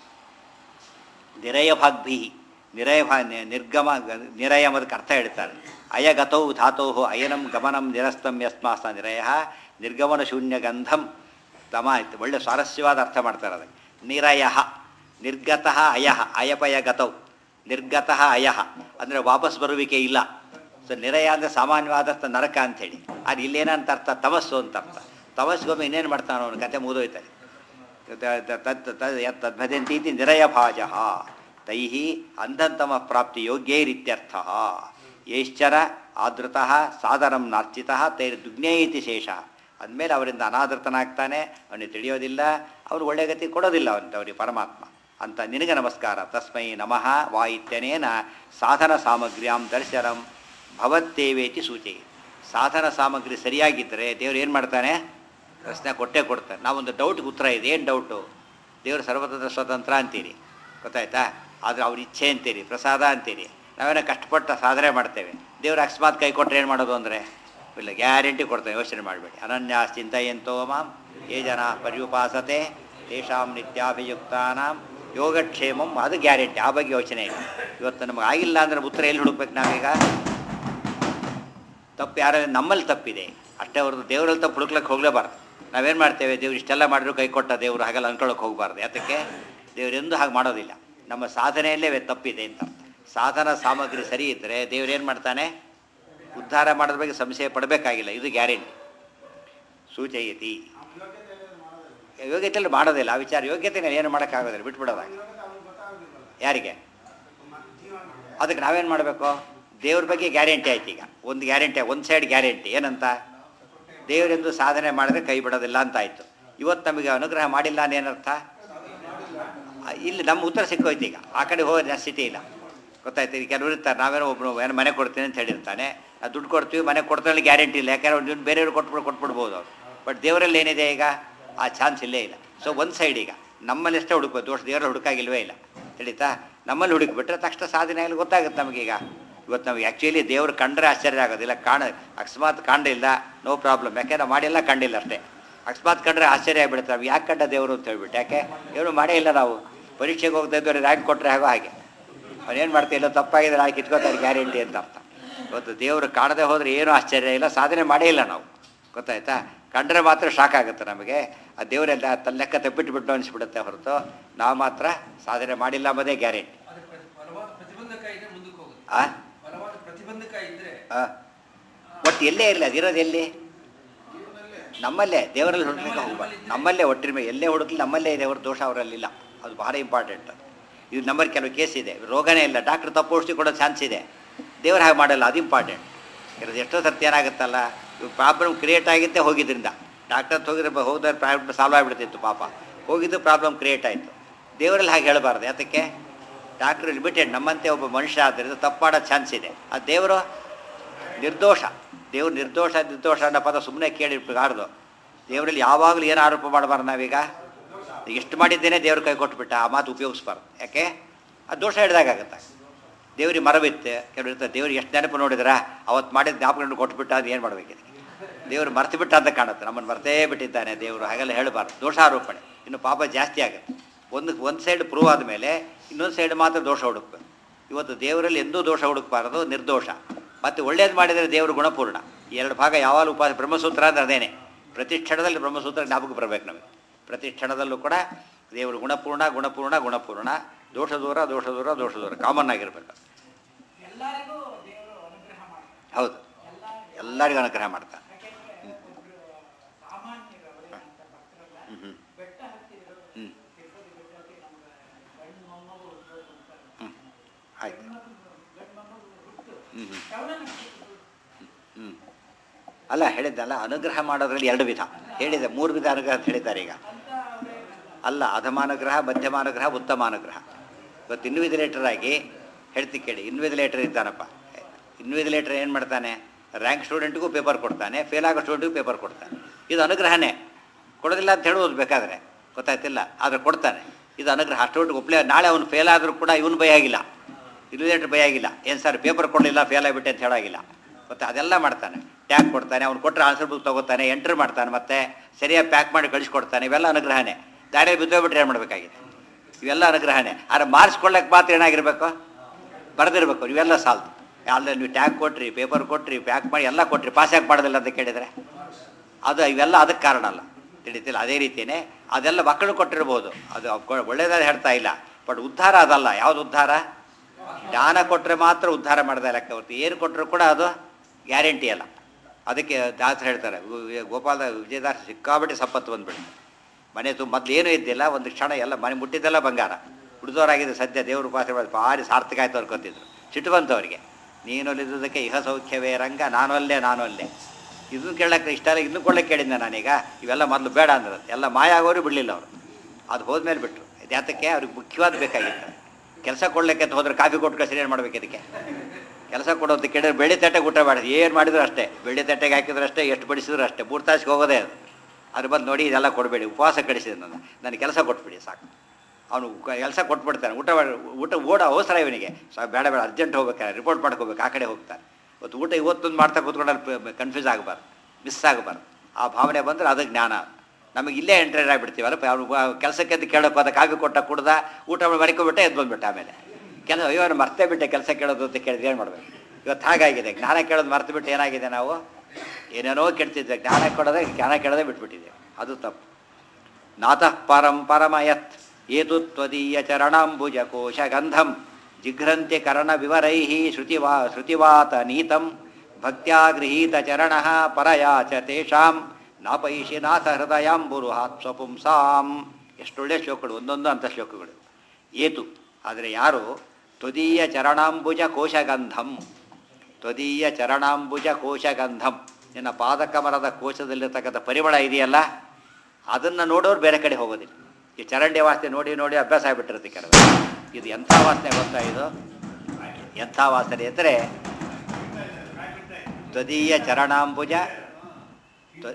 ನಿರಯ ಭಾಗ್ಭಿ ನಿರಯ ಭಾ ನಿ- ನಿರ್ಗಮ ನಿರಯ ಅದಕ್ಕೆ ಅರ್ಥ ಹೇಳ್ತಾರೆ ಅಯಗತೌ ಧಾತೋ ಅಯನಂ ಗಮನಂ ನಿರಸ್ತಂ ಯಸ್ಮಾಸ ನಿರಯ ನಿರ್ಗಮನ ಶೂನ್ಯ ಗಂಧಂ ತಮ ಆಯ್ತು ಒಳ್ಳೆ ಸ್ವಾರಸ್ಯವಾದ ಅರ್ಥ ಮಾಡ್ತಾರೆ ಅದಕ್ಕೆ ನಿರಯ ನಿರ್ಗತಃ ಅಯಃ ಅಯಪಯ ಗತೌ ನಿರ್ಗತಃ ಅಯಃ ಅಂದರೆ ವಾಪಸ್ ಬರುವಿಕೆ ಇಲ್ಲ ಸೊ ನಿರಯ ಅಂದರೆ ಸಾಮಾನ್ಯವಾದರ್ಥ ನರಕ ಅಂಥೇಳಿ ಅದು ಇಲ್ಲೇನಂತ ಅರ್ಥ ತಮಸ್ಸು ಅಂತ ಅರ್ಥ ತಮಸ್ಗೊಮ್ಮೆ ಇನ್ನೇನು ಮಾಡ್ತಾನೋ ಅವನು ಕತೆ ಮುಗಿದೋಯ್ತಾರೆ ತತ್ ತದ್ಭಜಂತಿ ಇತಿ ನಿರಯಭಾಜ ತೈ ಅಂಧಂತಮ ಪ್ರಾಪ್ತಿ ಯೋಗ್ಯೈರಿತ್ಯರ್ಥ ಯೈಶ್ಚರ ಆದೃತಃ ಸಾದರಂ ನಾರ್ಚಿತಃ ತೈರ್ ದುಗ್ನೇ ಇತಿ ಶೇಷ ಅಂದಮೇಲೆ ಅವರಿಂದ ಅನಾದೃತನಾಗ್ತಾನೆ ಅವನಿಗೆ ತಿಳಿಯೋದಿಲ್ಲ ಅವನು ಒಳ್ಳೆ ಗತಿ ಕೊಡೋದಿಲ್ಲ ಅವನಿಗೆ ಅವರಿಗೆ ಪರಮಾತ್ಮ ಅಂತ ನಿನಗೆ ನಮಸ್ಕಾರ ತಸ್ಮೈ ನಮಃ ವಾ ಇತ್ಯನೇನ ಸಾಧನ ಸಾಮಗ್ರ್ಯಾಂ ದರ್ಶನಂ ಭವತ್ತೇವೇತಿ ಸೂಚಿ ಸಾಧನ ಸಾಮಗ್ರಿ ಸರಿಯಾಗಿದ್ದರೆ ದೇವ್ರು ಏನು ಮಾಡ್ತಾನೆ ಪ್ರಶ್ನೆ ಕೊಟ್ಟೇ ಕೊಡ್ತಾರೆ ನಾವೊಂದು ಡೌಟ್ಗೆ ಉತ್ತರ ಇದೆ ಏನು ಡೌಟು ದೇವರು ಸರ್ವತಂತ್ರ ಸ್ವತಂತ್ರ ಅಂತೀರಿ ಗೊತ್ತಾಯ್ತಾ ಆದರೆ ಅವ್ರ ಇಚ್ಛೆ ಅಂತೀರಿ ಪ್ರಸಾದ ಅಂತೀರಿ ನಾವೇನೋ ಕಷ್ಟಪಟ್ಟ ಸಾಧನೆ ಮಾಡ್ತೇವೆ ದೇವ್ರು ಅಕಸ್ಮಾತ್ ಕೈ ಕೊಟ್ಟರೆ ಏನು ಮಾಡೋದು ಅಂದರೆ ಇಲ್ಲ ಗ್ಯಾರಂಟಿ ಕೊಡ್ತೇವೆ ಯೋಚನೆ ಮಾಡಬೇಡಿ ಅನನ್ಯ ಚಿಂತೆಯಂತೋ ಮಾಂ ಯೇ ಜನ ಪರ್ಯುಪಾಸತೆ ತೇಷಾಂ ನಿತ್ಯಾಭಿಯುಕ್ತಾನಾಂ ಯೋಗಕ್ಷೇಮಂ ಅದು ಗ್ಯಾರಂಟಿ ಆ ಬಗ್ಗೆ ಯೋಚನೆ ಇಲ್ಲ ಇವತ್ತು ನಮಗೆ ಆಗಿಲ್ಲ ಅಂದ್ರೆ ಉತ್ತರ ಎಲ್ಲಿ ಹುಡುಕ್ಬೇಕು ನಾವೀಗ ತಪ್ಪು ಯಾರ ನಮ್ಮಲ್ಲಿ ತಪ್ಪಿದೆ ಅಷ್ಟೇ ಹೊರತು ದೇವರಲ್ಲಿ ತಪ್ಪು ಹುಡುಕ್ಲಕ್ಕೆ ಹೋಗಲೇಬಾರ್ದು ನಾವೇನು ಮಾಡ್ತೇವೆ ದೇವ್ರು ಇಷ್ಟೆಲ್ಲ ಮಾಡಿದ್ರು ಕೈ ಕೊಟ್ಟ ದೇವರು ಹಾಗೆಲ್ಲ ಅನ್ಕೊಳ್ಳೋಕೆ ಹೋಗಬಾರ್ದು ಯಾತಕ್ಕೆ ದೇವರೆಂದೂ ಹಾಗೆ ಮಾಡೋದಿಲ್ಲ ನಮ್ಮ ಸಾಧನೆಯಲ್ಲೇ ವ್ಯ- ತಪ್ಪಿದೆ ಅಂತ ಸಾಧನ ಸಾಮಗ್ರಿ ಸರಿ ಇದ್ದರೆ ದೇವ್ರು ಏನು ಮಾಡ್ತಾನೆ ಉದ್ಧಾರ ಮಾಡೋದ್ರ ಬಗ್ಗೆ ಸಂಶಯ ಪಡಬೇಕಾಗಿಲ್ಲ ಇದು ಗ್ಯಾರಂಟಿ ಸೂಚಯತಿ ಯೋಗ್ಯತೆಯಲ್ಲಿ ಮಾಡೋದಿಲ್ಲ ಆ ವಿಚಾರ ಯೋಗ್ಯತೆನ ಏನು ಮಾಡೋಕ್ಕಾಗೋದಿಲ್ಲ ಬಿಟ್ಬಿಡೋದಾಗ ಯಾರಿಗೆ ಅದಕ್ಕೆ ನಾವೇನು ಮಾಡಬೇಕು ದೇವ್ರ ಬಗ್ಗೆ ಗ್ಯಾರಂಟಿ ಆಯ್ತು ಈಗ ಒಂದು ಗ್ಯಾರಂಟಿ ಒಂದು ಸೈಡ್ ಗ್ಯಾರಂಟಿ ಏನಂತ ದೇವರೆಂದು ಸಾಧನೆ ಮಾಡಿದ್ರೆ ಕೈ ಬಿಡೋದಿಲ್ಲ ಅಂತ ಆಯಿತು ಇವತ್ತು ನಮಗೆ ಅನುಗ್ರಹ ಮಾಡಿಲ್ಲ ಅನ್ನೇನರ್ಥ ಆ, ಇಲ್ಲಿ ನಮ್ಮ ಉತ್ತರ ಸಿಕ್ಕೋಯ್ತು ಈಗ ಆ ಕಡೆ ಹೋಗೋ ನೆಸಿಟಿ ಇಲ್ಲ ಗೊತ್ತಾಯ್ತು ಈಗ ಕೆಲವರು ಇರ್ತಾರೆ ನಾವೇನೋ ಒಬ್ಬನು ಏನೋ ಮನೆ ಕೊಡ್ತೀನಿ ಅಂತ ಹೇಳಿರ್ತಾನೆ ನಾವು ದುಡ್ಡು ಕೊಡ್ತೀವಿ ಮನೆ ಕೊಡ್ತಾನೆ ಗ್ಯಾರಂಟಿ ಇಲ್ಲ ಯಾಕಂದ್ರೆ ಅವ್ನು ಬೇರೆಯವ್ರು ಕೊಟ್ಬಿಡು ಕೊಟ್ಬಿಡ್ಬೋದು ಅವ್ರು ಬಟ್ ದೇವರಲ್ಲಿ ಏನಿದೆ ಈಗ ಆ ಚಾನ್ಸ್ ಇಲ್ಲೇ ಇಲ್ಲ ಸೊ ಒಂದು ಸೈಡ್ ಈಗ ನಮ್ಮಲ್ಲಿ ಎಷ್ಟೇ ಹುಡುಕ್ಬೋದು ದೋಷ ದೇವರ ಹುಡುಕಾಗಿಲ್ವೇ ಇಲ್ಲ ತಿಳಿತಾ ನಮ್ಮಲ್ಲಿ ಹುಡುಕ್ಬಿಟ್ರೆ ತಕ್ಷಣ ಸಾಧನೆ ಆಗಲಿ ಗೊತ್ತಾಗುತ್ತೆ ನಮಗೀಗ ಇವತ್ತು ನಮಗೆ ಆ್ಯಕ್ಚುಲಿ ದೇವ್ರು ಕಂಡ್ರೆ ಆಶ್ಚರ್ಯ ಆಗೋದಿಲ್ಲ ಕಾಣ ಅಕಸ್ಮಾತ್ ಕಾಣಿಲ್ಲ ನೋ ಪ್ರಾಬ್ಲಮ್ ಯಾಕೆ ನಾವು ಮಾಡಿಲ್ಲ ಕಂಡಿಲ್ಲ ಅಷ್ಟೇ ಅಕಸ್ಮಾತ್ ಕಂಡ್ರೆ ಆಶ್ಚರ್ಯ ಆಗಿಬಿಡುತ್ತೆ ನಾವು ಯಾಕೆ ಕಂಡ ದೇವರು ಅಂತ ಹೇಳ್ಬಿಟ್ಟು ಯಾಕೆ ಏನು ಮಾಡೇ ಇಲ್ಲ ನಾವು ಪರೀಕ್ಷೆಗೆ ಹೋಗ್ತಾ ಇದ್ದವ್ರು ರ್ಯಾಂಕ್ ಕೊಟ್ಟರೆ ಆಗೋ ಹಾಗೆ ಅವನೇನು ಮಾಡ್ತಾ ಇಲ್ಲ ತಪ್ಪಾಗಿದ್ರೆ ಆಗಿ ಕಿತ್ಕೋತಾರೆ ಗ್ಯಾರಂಟಿ ಅಂತ ಅರ್ಥ ಇವತ್ತು ದೇವರು ಕಾಣದೆ ಹೋದರೆ ಏನೂ ಆಶ್ಚರ್ಯ ಇಲ್ಲ ಸಾಧನೆ ಮಾಡೇ ಇಲ್ಲ ನಾವು ಗೊತ್ತಾಯ್ತಾ ಕಂಡ್ರೆ ಮಾತ್ರ ಶಾಕ್ ಆಗುತ್ತೆ ನಮಗೆ ಆ ದೇವರೆಲ್ಲ ತನ್ನ ಲೆಕ್ಕ ತಪ್ಪಿಟ್ಬಿಟ್ಟು ಅನಿಸ್ಬಿಡುತ್ತೆ ಹೊರತು ನಾವು ಮಾತ್ರ ಸಾಧನೆ ಮಾಡಿಲ್ಲ ಅನ್ನೋದೇ ಗ್ಯಾರಂಟಿ ಅದಕ್ಕೆ ಪ್ರತಿ- ಬಲವಾದ ಪ್ರತಿಬಂಧಕ ಇದ್ರೆ ಮುಂದಕ್ಕೆ ಹೋಗುತ್ತೆ ಆ ಬಲವಾದ ಪ್ರತಿಬಂಧಕ ಇದ್ರೆ ಆ. ಒಟ್ಟು ಎಲ್ಲೇ ಇರಲಿ ಅದಿರೋದು ಎಲ್ಲಿ ನಮ್ಮಲ್ಲೇ ದೇವರಲ್ಲಿ ಹುಡುಕ್ಲಿಕ್ಕೆ ಹೋಗ್ಬಾರ್ದು ನಮ್ಮಲ್ಲೇ ಒಟ್ಟಿನ ಎಲ್ಲೇ ಹುಡುಕ್ಲಿ ನಮ್ಮಲ್ಲೇ ಇದೆ ಅವ್ರ ದೋಷ ಅವರಲ್ಲಿಲ್ಲ ಅದು ಭಾಳ ಇಂಪಾರ್ಟೆಂಟ್ ಇದು ನಮ್ಮಲ್ಲಿ ಕೆಲವು ಕೇಸ್ ಇದೆ ರೋಗನೇ ಇಲ್ಲ ಡಾಕ್ಟ್ರ್ ತಪ್ಪು ಔಷಧಿ ಕೊಡೋ ಚಾನ್ಸ್ ಇದೆ ದೇವ್ರು ಹಾಗೆ ಮಾಡಲ್ಲ ಅದು ಇಂಪಾರ್ಟೆಂಟ್ ಇರೋದು ಎಷ್ಟೋ ಸರ್ತಿ ಏನಾಗುತ್ತಲ್ಲ ಪ್ರಾಬ್ಲಮ್ ಕ್ರಿಯೇಟ್ ಆಗಿದ್ದೇ ಹೋಗಿದ್ರಿಂದ ಡಾಕ್ಟರ್ ಹೋಗಿದ್ರೆ ಹೋದ್ರೆ ಪ್ರಾಬ್ಲಮ್ ಸಾಲ್ವ್ ಆಗಿಬಿಡ್ತಿತ್ತು ಪಾಪ ಹೋಗಿದ್ದು ಪ್ರಾಬ್ಲಮ್ ಕ್ರಿಯೇಟ್ ಆಯಿತು ದೇವರಲ್ಲಿ ಹಾಗೆ ಹೇಳಬಾರ್ದು ಯಾತಕ್ಕೆ ಡಾಕ್ಟ್ರ್ ಲಿಮಿಟೆಡ್ ನಮ್ಮಂತೆ ಒಬ್ಬ ಮನುಷ್ಯ ಆದ್ದರಿಂದ ತಪ್ಪು ಮಾಡೋ ಚಾನ್ಸ್ ಇದೆ ಆ ದೇವರು ನಿರ್ದೋಷ ದೇವ್ರು ನಿರ್ದೋಷ ನಿರ್ದೋಷ ಅನ್ನೋ ಪದ ಸುಮ್ಮನೆ ಕೇಳಿ ಆಡ್ದು ದೇವರಲ್ಲಿ ಯಾವಾಗಲೂ ಏನು ಆರೋಪ ಮಾಡಬಾರ್ದು ನಾವೀಗ ಎಷ್ಟು ಮಾಡಿದ್ದೇನೆ ದೇವ್ರ ಕೈ ಕೊಟ್ಬಿಟ್ಟ ಆ ಮಾತು ಉಪಯೋಗಿಸ್ಬಾರ್ದು ಯಾಕೆ ಆ ದೋಷ ಹಿಡ್ದಾಗತ್ತೆ ದೇವ್ರಿಗೆ ಮರವಿತ್ತೆ ಕೆಲವರು ಇರ್ತಾರೆ ದೇವ್ರಿಗೆ ಎಷ್ಟು ನೆನಪು ನೋಡಿದ್ರ ಅವತ್ತು ಮಾಡಿದ ಜ್ಞಾಪಕಗಳನ್ನು ಕೊಟ್ಬಿಟ್ಟ ಅದು ಏನು ಮಾಡ್ಬೇಕು ಇದಕ್ಕೆ ದೇವ್ರು ಮರ್ತು ಬಿಟ್ಟ ಅಂತ ಕಾಣುತ್ತೆ ನಮ್ಮನ್ನು ಮರ್ತೇ ಬಿಟ್ಟಿದ್ದಾನೆ ದೇವರು ಹಾಗೆಲ್ಲ ಹೇಳಬಾರ್ದು ದೋಷಾರೋಪಣೆ ಇನ್ನು ಪಾಪ ಜಾಸ್ತಿ ಆಗುತ್ತೆ ಒಂದು ಒಂದು ಸೈಡ್ ಪ್ರೂವ್ ಆದಮೇಲೆ ಇನ್ನೊಂದು ಸೈಡ್ ಮಾತ್ರ ದೋಷ ಹುಡುಕ್ಬೇಕು ಇವತ್ತು ದೇವರಲ್ಲಿ ಎಂದೂ ದೋಷ ಹುಡುಕಬಾರದು ನಿರ್ದೋಷ ಮತ್ತು ಒಳ್ಳೇದು ಮಾಡಿದರೆ ದೇವರು ಗುಣಪೂರ್ಣ ಈ ಎರಡು ಭಾಗ ಯಾವಾಗಲೂ ಉಪಾಸ ಬ್ರಹ್ಮಸೂತ್ರ ಅಂದ್ರೆ ಅದೇನೆ ಪ್ರತಿ ಕ್ಷಣದಲ್ಲಿ ಬ್ರಹ್ಮಸೂತ್ರ ಜ್ಞಾಪಕ ಬರಬೇಕು ನಮಗೆ ಪ್ರತಿ ಕ್ಷಣದಲ್ಲೂ ಕೂಡ ದೇವರು ಗುಣಪೂರ್ಣ ಗುಣಪೂರ್ಣ ಗುಣಪೂರ್ಣ ದೋಷ ದೂರ ದೋಷ ದೂರ ದೋಷ ದೂರ ಕಾಮನ್ ಆಗಿರ್ಬೇಕು ಎಲ್ಲರಿಗೂ ದೇವರು ಅನುಗ್ರಹ ಮಾಡ್ತಾರೆ ಹೌದು ಎಲ್ಲರಿಗೂ ಅನುಗ್ರಹ ಮಾಡ್ತಾನೆ ಯಾಕೆಂದ್ರೆ ಒಬ್ರು ಸಾಮಾನ್ಯರು ಅವರೇನಂತ ಭಕ್ತರಲ್ಲ ಹ್ಞೂ ಹ್ಞೂ ಬೆಟ್ಟ ಹತ್ತಿದ್ರು ಹ್ಞೂ ತಿರುಪತಿ ಬೆಟ್ಟಕ್ಕೆ ನಮ್ಗೆ ಗಂಡು ಮೊಮ್ಮಗು ಹುಟ್ಟೋದು ಅಂತಾರೆ ಹ್ಞೂ ಆಯ್ತು ಗಂಡು ಮೊಮ್ಮಗು ಹುಟ್ಟು ಹ್ಞೂ ಹ್ಞೂ ಶ್ರವಣ ನಕ್ಷತ್ರ ಹ್ಞೂ ಅಲ್ಲ ಹೇಳಿದ್ದಲ್ಲ ಅನುಗ್ರಹ ಮಾಡೋದ್ರಲ್ಲಿ ಎರಡು ವಿಧ ಹೇಳಿದೆ ಮೂರು ವಿಧ ಅನುಗ್ರಹ ಅಂತ ಹೇಳಿದ್ದಾರೆ ಈಗ ಅಂತ ಅವರೇನಲ್ಲ ಅಲ್ಲ ಅಧಮಾನುಗ್ರಹ ಮಧ್ಯಮಾನುಗ್ರಹ ಉತ್ತಮಾನುಗ್ರಹ ಇವತ್ತು ಇನ್ವಿಜಿಲೇಟರ್ ಆಗಿ ಹೇಳ್ತಿ ಕೇಳಿ ಇನ್ವಿಜಿಲೇಟರ್ ಇದ್ದಾನಪ್ಪ ಇನ್ವಿಜಿಲೇಟರ್ ಏನು ಮಾಡ್ತಾನೆ ರ್ಯಾಂಕ್ ಸ್ಟೂಡೆಂಟ್ಗೂ ಪೇಪರ್ ಕೊಡ್ತಾನೆ ಫೇಲ್ ಆಗೋ ಸ್ಟೂಡೆಂಟ್ಗೂ ಪೇಪರ್ ಕೊಡ್ತಾನೆ ಇದು ಅನುಗ್ರಹನೇ ಕೊಡೋದಿಲ್ಲ ಅಂತ ಹೇಳೋದು ಬೇಕಾದರೆ ಗೊತ್ತಾಯ್ತಿಲ್ಲ ಆದರೆ ಕೊಡ್ತಾನೆ ಇದು ಅನುಗ್ರಹ ಅಷ್ಟೊಟ್ಟಿಗೆ ಒಪ್ಪಲೇ ನಾಳೆ ಅವನು ಫೇಲ್ ಆದರೂ ಕೂಡ ಇವನು ಭಯ ಆಗಿಲ್ಲ ಇನ್ವಿಜಿಲೇಟರ್ ಭಯ ಆಗಿಲ್ಲ ಏನು ಸರ್ ಪೇಪರ್ ಕೊಡಲಿಲ್ಲ ಫೇಲ್ ಆಗಿಬಿಟ್ಟೆ ಅಂತ ಹೇಳಾಗಿಲ್ಲ ಗೊತ್ತಾ ಅದೆಲ್ಲ ಮಾಡ್ತಾನೆ ಟ್ಯಾಗ್ ಕೊಡ್ತಾನೆ ಅವ್ನು ಕೊಟ್ಟರೆ ಆನ್ಸರ್ ಬುಕ್ ತೊಗೋತಾನೆ ಎಂಟ್ರ್ ಮಾಡ್ತಾನೆ ಮತ್ತೆ ಸರಿಯಾಗಿ ಪ್ಯಾಕ್ ಮಾಡಿ ಕಳಿಸ್ಕೊಡ್ತಾನೆ ಇವೆಲ್ಲ ಅನುಗ್ರಹನೇ ದಾರಿಯಲ್ಲಿ ಬಿದ್ದೋಗ್ಬಿಟ್ರೆ ಏನು ಮಾಡಬೇಕಾಗಿತ್ತು ಇವೆಲ್ಲ ಅನುಗ್ರಹನೇ ಆದರೆ ಮಾರ್ಕ್ಸ್ ಕೊಡ್ಲಿಕ್ಕೆ ಮಾತ್ರ ಏನಾಗಿರ್ಬೇಕು ಬರೆದಿರ್ಬೇಕು ಇವೆಲ್ಲ ಸಾಲ್ತು ಅಲ್ಲ ನೀವು ಟ್ಯಾಗ್ ಕೊಟ್ರಿ ಪೇಪರ್ ಕೊಟ್ರಿ ಪ್ಯಾಕ್ ಮಾಡಿ ಎಲ್ಲ ಕೊಟ್ರಿ ಪಾಸ್ ಯಾಕೆ ಮಾಡೋದಿಲ್ಲ ಅಂತ ಕೇಳಿದರೆ ಅದು ಇವೆಲ್ಲ ಅದಕ್ಕೆ ಕಾರಣ ಅಲ್ಲ ತಿಳಿತಿಲ್ಲ ಅದೇ ರೀತಿಯೇ ಅದೆಲ್ಲ ಮಕ್ಕಳು ಕೊಟ್ಟಿರ್ಬೋದು ಅದು ಕೊ- ಒಳ್ಳೇದಾದ ಹೇಳ್ತಾ ಇಲ್ಲ ಬಟ್ ಉದ್ಧಾರ ಅದಲ್ಲ ಯಾವುದು ಉದ್ಧಾರ ಜ್ಞಾನ ಕೊಟ್ಟರೆ ಮಾತ್ರ ಉದ್ಧಾರ ಮಾಡಿದ ಲೆಕ್ಕ ಹೊರ್ತು ಏನು ಕೊಟ್ಟರು ಕೂಡ ಅದು ಗ್ಯಾರಂಟಿ ಅಲ್ಲ ಅದಕ್ಕೆ ದಾಸರು ಹೇಳ್ತಾರೆ ಗೋ- ಗೋಪಾಲ ವಿಜಯದಾಸ ಸಿಕ್ಕಾಬಿಟ್ಟು ಸಂಪತ್ತು ಬಂದ್ಬಿಟ್ಟು ಮನೆ ತುಂಬ ಮೊದಲು ಏನೂ ಇದ್ದಿಲ್ಲ ಒಂದು ಕ್ಷಣ ಎಲ್ಲ ಮನೆ ಮುಟ್ಟಿದ್ದೆಲ್ಲ ಬಂಗಾರ ಉಳಿದವರಾಗಿದೆ ಸದ್ಯ ದೇವ್ರ ಉಪಾಸನೆ ಮಾಡಿ ಭಾರಿ ಸಾರ್ಥಕ ಆಯ್ತು ಅನ್ಕೊತಿದ್ರು ಸಿಟ್ಟು ಬಂತು ಅವರಿಗೆ ನೀನು ಒಲಿದುದಕ್ಕೆ ಇಹ ಸೌಖ್ಯವೇ ರಂಗ ನಾನು ಅಲ್ಲೇ ನಾನು ಅಲ್ಲೇ ಇದನ್ನು ಕೇಳಕ್ಕೆ ಇಷ್ಟ ಇಲ್ಲ ಇದನ್ನು ಕೊಳ್ಳಕ್ಕೆ ಕೇಳಿದ್ದೆ ನಾನೀಗ ಇವೆಲ್ಲ ಮೊದಲು ಬೇಡ ಅಂದ್ರೆ ಎಲ್ಲ ಮಾಯ ಆಗೋರು ಬಿಡಲಿಲ್ಲ ಅವರು ಅದು ಹೋದ್ಮೇಲೆ ಬಿಟ್ಟರು ಯಾತಕ್ಕೆ ಅವ್ರಿಗೆ ಮುಖ್ಯವಾದ ಬೇಕಾಗಿತ್ತು ಕೆಲಸ ಕೊಡ್ಲಿಕ್ಕೆ ಅಂತ ಹೋದ್ರೆ ಕಾಫಿ ಕೊಟ್ಟು ಕಳಿಸಿ ಏನು ಮಾಡ್ಬೇಕು ಇದಕ್ಕೆ ಕೆಲಸ ಕೊಡೋದು ಕೇಳಿದ್ರೆ ಬೆಳ್ಳಿ ತಟ್ಟೆಗೆ ಊಟ ಮಾಡಿದ್ರು ಏನು ಮಾಡಿದ್ರು ಅಷ್ಟೇ ಬೆಳ್ಳಿ ತಟ್ಟೆಗೆ ಹಾಕಿದ್ರು ಅಷ್ಟೇ ಎಷ್ಟು ಬಡಿಸಿದ್ರು ಅಷ್ಟೇ ಮೂರು ತಾಸಿಗೆ ಹೋಗೋದೇ ಅದು ಅದ್ರ ಬಂದು ನೋಡಿ ಇದೆಲ್ಲ ಕೊಡಬೇಡಿ ಉಪವಾಸ ಕಳಿಸಿದ್ರು ನನ್ನ ನನಗೆ ಕೆಲಸ ಕೊಟ್ಬಿಡಿ ಸಾಕು ಅವನು ಕೆಲಸ ಕೊಟ್ಬಿಡ್ತಾನೆ ಊಟ ಮಾಡಿ ಊಟ ಓಡ ಅವಸರ ಇವನಿಗೆ ಸಾ ಬೇಡ ಬೇಡ ಅರ್ಜೆಂಟ್ ಹೋಗ್ಬೇಕಾರೆ ರಿಪೋರ್ಟ್ ಮಾಡ್ಕೋಬೇಕು ಆ ಕಡೆ ಹೋಗ್ತಾನೆ ಇವತ್ತು ಊಟ ಇವತ್ತೊಂದು ಮಾಡ್ತಾ ಕೂತ್ಕೊಂಡಲ್ಲಿ ಕನ್ಫ್ಯೂಸ್ ಆಗಬಾರ್ದು ಮಿಸ್ ಆಗಬಾರ್ದು ಆ ಭಾವನೆ ಬಂದರೆ ಅದು ಜ್ಞಾನ ನಮಗೆ ಇಲ್ಲೇ ಎಂಟ್ರಿ ಆಗಿಬಿಡ್ತೀವಲ್ಲ ಅವನು ಕೆಲಸಕ್ಕೆ ಅಂತ ಕೇಳೋಕೆ ಹೋದ ಕಾಫಿ ಕೊಟ್ಟ ಕುಡ್ದ ಊಟ ಮಾಡಿ ಮರಿಕೊಬಿಟ್ಟೆ ಎದ್ದು ಬಂದ್ಬಿಟ್ಟ ಆಮೇಲೆ ಕೆಲಸ ಅಯ್ಯೋ ನಾನು ಮರ್ತೇ ಬಿಟ್ಟೆ ಕೆಲಸ ಕೇಳೋದು ಅಂತ ಕೇಳಿದ್ರೆ ಏನು ಮಾಡಬೇಕು ಇವತ್ತು ಹಾಗಾಗಿದೆ ಜ್ಞಾನ ಕೇಳೋದು ಮರ್ತು ಬಿಟ್ಟು ಏನಾಗಿದೆ ನಾವು ಏನೇನೋ ಕೆಡ್ತಿದ್ದೆ ಜ್ಞಾನ ಕೊಡೋದೇ ಜ್ಞಾನ ಕೇಳೋದೇ ಬಿಟ್ಬಿಟ್ಟಿದೆ ಅದು ತಪ್ಪು ನಾತಃ ಪರಂ ಪರಮಯತ್ ಏತು ತ್ವದೀಯ ಚರಣಾಂಬುಜ ಕೋಶ ಗಂಧಂ ಜಿಘ್ರಂತ್ಯ ಕರ್ಣ ವಿವರೈ ಶ್ರುತಿವಾ ಶ್ರುತಿವಾತ ನೀತಂ ಭಕ್ತ್ಯಾ ಗೃಹೀತ ಚರಣ ಪರಯಾ ಚ ತೇಷಾಂ ನಾಪೈಷಿ ನಾಥ ಹೃದಯಾಂಬುರು ಹಾತ್ ಸ್ವಪುಂಸಾಂ ಎಷ್ಟೊಳ್ಳೆ ಶ್ಲೋಕಗಳು ಒಂದೊಂದು ಅಂತ ಶ್ಲೋಕಗಳು ಏತು ಆದರೆ ಯಾರು ತ್ವದೀಯ ಚರಣಾಂಬುಜ ಕೋಶಗಂಧಂ ತ್ವದೀಯ ಚರಣಾಂಬುಜ ಕೋಶಗಂಧಂ ನಿನ್ನ ಪಾದಕಮಲದ ಕೋಶದಲ್ಲಿರ್ತಕ್ಕಂಥ ಪರಿಮಳ ಇದೆಯಲ್ಲ ಅದನ್ನು ನೋಡೋರು ಬೇರೆ ಕಡೆ ಹೋಗೋದಿಲ್ಲ ಈ ಚರಂಡಿ ವಾಸನೆ ನೋಡಿ ನೋಡಿ ಅಭ್ಯಾಸ ಆಗಿಬಿಟ್ಟಿರುತ್ತೆ ಕೆಲವು ಇದು ಎಂಥ ವಾಸನೆ ಗೊತ್ತಾ ಇದು ಎಂಥ ವಾಸನೆ ಅಂದರೆ ತ್ವದೀಯ ಚರಣಾಂಬುಜ ತ್ವ-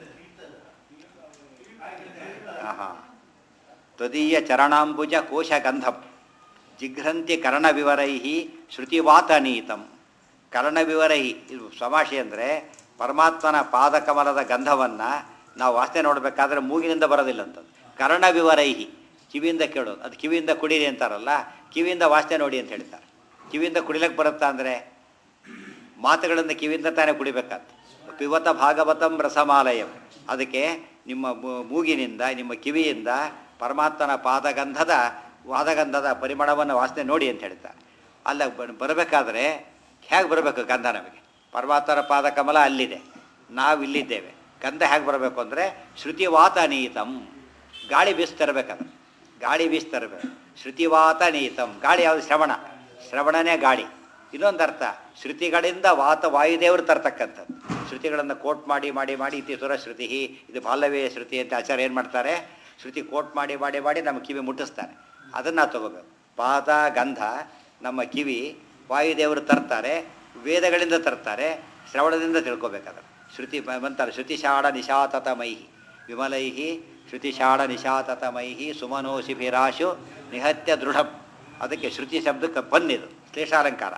ಆಹಾ. ತ್ವದೀಯ ಚರಣಾಂಬುಜ ಕೋಶಗಂಧಂ ಜಿಘ್ರಂತಿ ಕರ್ಣವಿವರೈ ಶ್ರುತಿವಾತನೀತಂ ಕರ್ಣವಿವರೈ ಇದು ಸಮಾಷೆ ಅಂದರೆ ಪರಮಾತ್ಮನ ಪಾದಕಮಲದ ಗಂಧವನ್ನು ನಾವು ವಾಸನೆ ನೋಡಬೇಕಾದ್ರೆ ಮೂಗಿನಿಂದ ಬರೋದಿಲ್ಲ ಅಂತದ್ದು ಕರ್ಣವಿವರೈಹಿ ಕಿವಿಯಿಂದ ಕೇಳೋದು ಅದು ಕಿವಿಯಿಂದ ಕುಡೀರಿ ಅಂತಾರಲ್ಲ ಕಿವಿಯಿಂದ ವಾಸನೆ ನೋಡಿ ಅಂತ ಹೇಳ್ತಾರೆ ಕಿವಿಯಿಂದ ಕುಡಿಲಕ್ಕೆ ಬರುತ್ತಾ ಅಂದರೆ ಮಾತುಗಳಿಂದ ಕಿವಿಯಿಂದ ತಾನೇ ಕುಡಿಬೇಕಾಗ್ತದೆ ಪಿವತ ಭಾಗವತಂ ರಸಮಾಲಯಂ ಅದಕ್ಕೆ ನಿಮ್ಮ ಮೂ- ಮೂಗಿನಿಂದ ನಿಮ್ಮ ಕಿವಿಯಿಂದ ಪರಮಾತ್ಮನ ಪಾದಗಂಧದ ವಾದಗಂಧದ ಪರಿಮಳವನ್ನು ವಾಸನೆ ನೋಡಿ ಅಂತ ಹೇಳ್ತಾರೆ ಅಲ್ಲ ಬ- ಬರಬೇಕಾದ್ರೆ ಹೇಗೆ ಬರಬೇಕು ಗಂಧ ನಮಗೆ ಪರಮಾತ್ಮನ ಪಾದಕಮಲ ಅಲ್ಲಿದೆ ನಾವು ಇಲ್ಲಿದ್ದೇವೆ ಗಂಧ ಹೇಗೆ ಬರಬೇಕು ಅಂದರೆ ಶ್ರುತಿವಾತ ನೀತಂ ಗಾಳಿ ಬೀಸ್ತಿರ್ಬೇಕಾದ್ರೆ ಗಾಳಿ ಬೀಸ್ತಿರ್ಬೇಕು ಶ್ರುತಿವಾತ ನೀತಂ ಗಾಳಿ ಯಾವುದು ಶ್ರವಣ ಶ್ರವಣನೇ ಗಾಳಿ ಇನ್ನೊಂದು ಅರ್ಥ ಶ್ರುತಿಗಳಿಂದ ವಾತ ವಾಯುದೇವರು ತರ್ತಕ್ಕಂಥದ್ದು ಶ್ರುತಿಗಳನ್ನು ಕೋಟ್ ಮಾಡಿ ಮಾಡಿ ಮಾಡಿ ಇತಿ ಸುರ ಶ್ರುತಿ ಇದು ಬಾಲ್ಯವೇ ಶ್ರುತಿ ಅಂತ ಆಚಾರ್ಯ ಏನು ಮಾಡ್ತಾರೆ ಶ್ರುತಿ ಕೋಟ್ ಮಾಡಿ ಮಾಡಿ ಮಾಡಿ ನಮ್ಮ ಕಿವಿ ಮುಟ್ಟಿಸ್ತಾರೆ ಅದನ್ನು ನಾವು ತಗೋಬೇಕು ಪಾದ ಗಂಧ ನಮ್ಮ ಕಿವಿ ವಾಯುದೇವರು ತರ್ತಾರೆ ವೇದಗಳಿಂದ ತರ್ತಾರೆ ಶ್ರವಣದಿಂದ ತಿಳ್ಕೊಬೇಕಾದ್ರೆ ಶ್ರುತಿ ಬ- ಬಂತಾರೆ ಶ್ರುತಿಶಾಡ ನಿಶಾತತ ಮೈಹಿ ವಿಮಲೈಹಿ ಶ್ರುತಿಶಾಡ ನಿಶಾತತ ಮೈಹಿ ಸುಮನೋಶಿಭಿರಾಶು ನಿಹತ್ಯ ದೃಢಂ ಅದಕ್ಕೆ ಶ್ರುತಿ ಶಬ್ದಕ್ಕೆ ಬಂದಿದು ಶ್ಲೇಷಾಲಂಕಾರ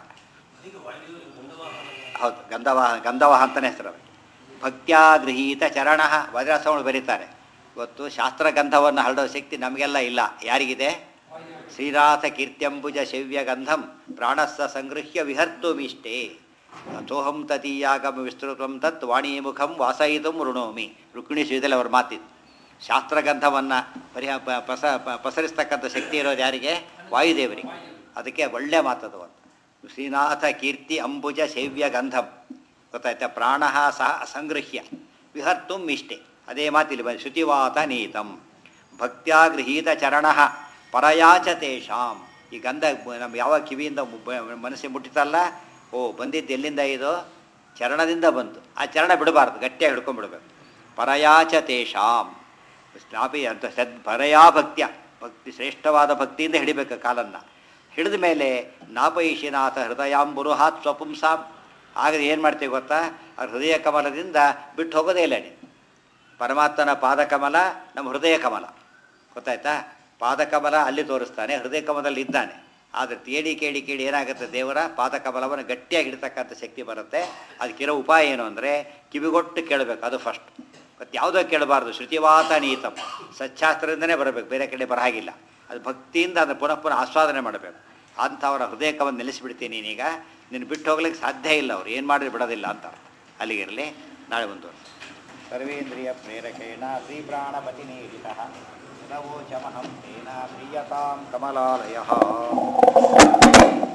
ಹೌದು ಗಂಧವಾಹ ಗಂಧವಾಹ ಅಂತಲೇ ಹೆಸರು ಅದಕ್ಕೆ ಭಕ್ತ್ಯಾ ಗೃಹೀತ ಚರಣ ವಜ್ರಾಸವಳು ಬರೀತಾರೆ ಇವತ್ತು ಶಾಸ್ತ್ರಗಂಧವನ್ನು ಹರಡೋ ಶಕ್ತಿ ನಮಗೆಲ್ಲ ಇಲ್ಲ ಯಾರಿಗಿದೆ ಶ್ರೀನಾಥ ಕೀರ್ತ್ಯಂಬುಜ ಶವ್ಯ ಗಂಧಂ ಪ್ರಾಣಸ್ಸ ಸಂಗೃಹ್ಯ ವಿಹರ್ತು ಮೀಷ್ಟೇ ತೋಹಂ ತತೀಯಾಗಮ ವಿಸ್ತೃತಂ ತತ್ ವಾಣಿಮುಖಂ ವಾಸಯಿತು ಋಣೋಮಿ ರುಕ್ಮಿಣಿ ಶ್ರೀದಲ್ಲಿ ಅವ್ರ ಮಾತಿದ್ದು ಶಾಸ್ತ್ರಗಂಧವನ್ನು ಪರಿಹ ಪ- ಪಸ ಪ- ಪಸರಿಸ್ತಕ್ಕಂಥ ಶಕ್ತಿ ಇರೋದು ಯಾರಿಗೆ ವಾಯುದೇವರಿಗೆ ಅದಕ್ಕೆ ಒಳ್ಳೆ ಮಾತದು ಅಂತ ಶ್ರೀನಾಥ ಕೀರ್ತಿ ಅಂಬುಜ ಸೇವ್ಯ ಗಂಧಂ ಗೊತ್ತಾಯ್ತಾ ಪ್ರಾಣ ಸಹ ಸಂಗೃಹ್ಯ ವಿಹರ್ತು ಇಷ್ಟೇ ಅದೇ ಮಾತಿಲ್ಲಿ ಬಂದು ಶ್ರುತಿವಾತ ನೀತಂ ಭಕ್ತ್ಯಾ ಗೃಹೀತ ಚರಣ ಪರಯಾಚ ತೇಷಾಂ ಈ ಗಂಧ ನಮ್ಮ ಯಾವ ಕಿವಿಯಿಂದ ಮು- ಬ- ಮನಸ್ಸಿಗೆ ಮುಟ್ಟಿತಲ್ಲ ಓ ಬಂದಿದ್ದು ಎಲ್ಲಿಂದ ಇದು ಚರಣದಿಂದ ಬಂತು ಆ ಚರಣ ಬಿಡಬಾರ್ದು ಗಟ್ಟಿಯಾಗಿ ಹಿಡ್ಕೊಂಡ್ಬಿಡ್ಬೇಕು ಪರಯಾಚ ತೇಷಾಂ ಸ್ನಾಪಿ ಅಂತ ಸದ್ ಪರಯಾ ಭಕ್ತ್ಯ ಭಕ್ತಿ ಶ್ರೇಷ್ಠವಾದ ಭಕ್ತಿಯಿಂದ ಹಿಡಿಬೇಕು ಕಾಲನ್ನು ಹಿಡಿದ ಮೇಲೆ ನಾಪೈಶಿನಾಥ ಹೃದಯಾಂಬುರುಹಾತ್ ಸ್ವಪುಂಸಾಂ ಆಗ ಏನು ಮಾಡ್ತೀವಿ ಗೊತ್ತಾ ಆ ಹೃದಯ ಕಮಲದಿಂದ ಬಿಟ್ಟು ಹೋಗೋದೇ ಇಲ್ಲ ನೀನು ಪರಮಾತ್ಮನ ಪಾದಕಮಲ ನಮ್ಮ ಹೃದಯ ಕಮಲ ಗೊತ್ತಾಯ್ತಾ ಪಾದಕಮಲ ಅಲ್ಲಿ ತೋರಿಸ್ತಾನೆ ಹೃದಯ ಕಮಲದಲ್ಲಿ ಇದ್ದಾನೆ ಆದರೆ ಕೇಳಿ ಕೇಳಿ ಕೇಳಿ ಏನಾಗುತ್ತೆ ದೇವರ ಪಾದಕಮಲವನ್ನು ಗಟ್ಟಿಯಾಗಿ ಹಿಡಿತಕ್ಕಂಥ ಶಕ್ತಿ ಬರುತ್ತೆ ಅದಕ್ಕಿರೋ ಉಪಾಯ ಏನು ಅಂದರೆ ಕಿವಿಗೊಟ್ಟು ಕೇಳಬೇಕು ಅದು ಫಸ್ಟ್ ಮತ್ತು ಯಾವುದೋ ಕೇಳಬಾರ್ದು ಶ್ರುತಿವಾತ ನೀತಂ ಸಚ್ಚಾಸ್ತ್ರದಿಂದನೇ ಬರಬೇಕು ಬೇರೆ ಕಡೆ ಬರ ಹಾಗಿಲ್ಲ ಅದು ಭಕ್ತಿಯಿಂದ ಅದನ್ನು ಪುನಃ ಪುನಃ ಆಸ್ವಾದನೆ ಮಾಡಬೇಕು ಅಂಥವರ ಹೃದಯಕವನ್ನು ನಿಲ್ಲಿಸಿಬಿಡ್ತೀನಿ ನೀನೀಗ ನಿನ್ನ ಬಿಟ್ಟು ಹೋಗ್ಲಿಕ್ಕೆ ಸಾಧ್ಯ ಇಲ್ಲ ಅವ್ರು ಏನು ಮಾಡಿದ್ರೆ ಬಿಡೋದಿಲ್ಲ ಅಂತ ಅಲ್ಲಿಗಿರಲಿ ನಾಳೆ ಒಂದು ಸರ್ವೇಂದ್ರಿಯ ಪ್ರೇರಕೇಣ ಶ್ರೀಪ್ರಾಣಪತಿ ನೀಡಿತ ನವೋಚಮಹಂ ತೇನ ಪ್ರೀಯತಾಂ ಕಮಲಾಲಯ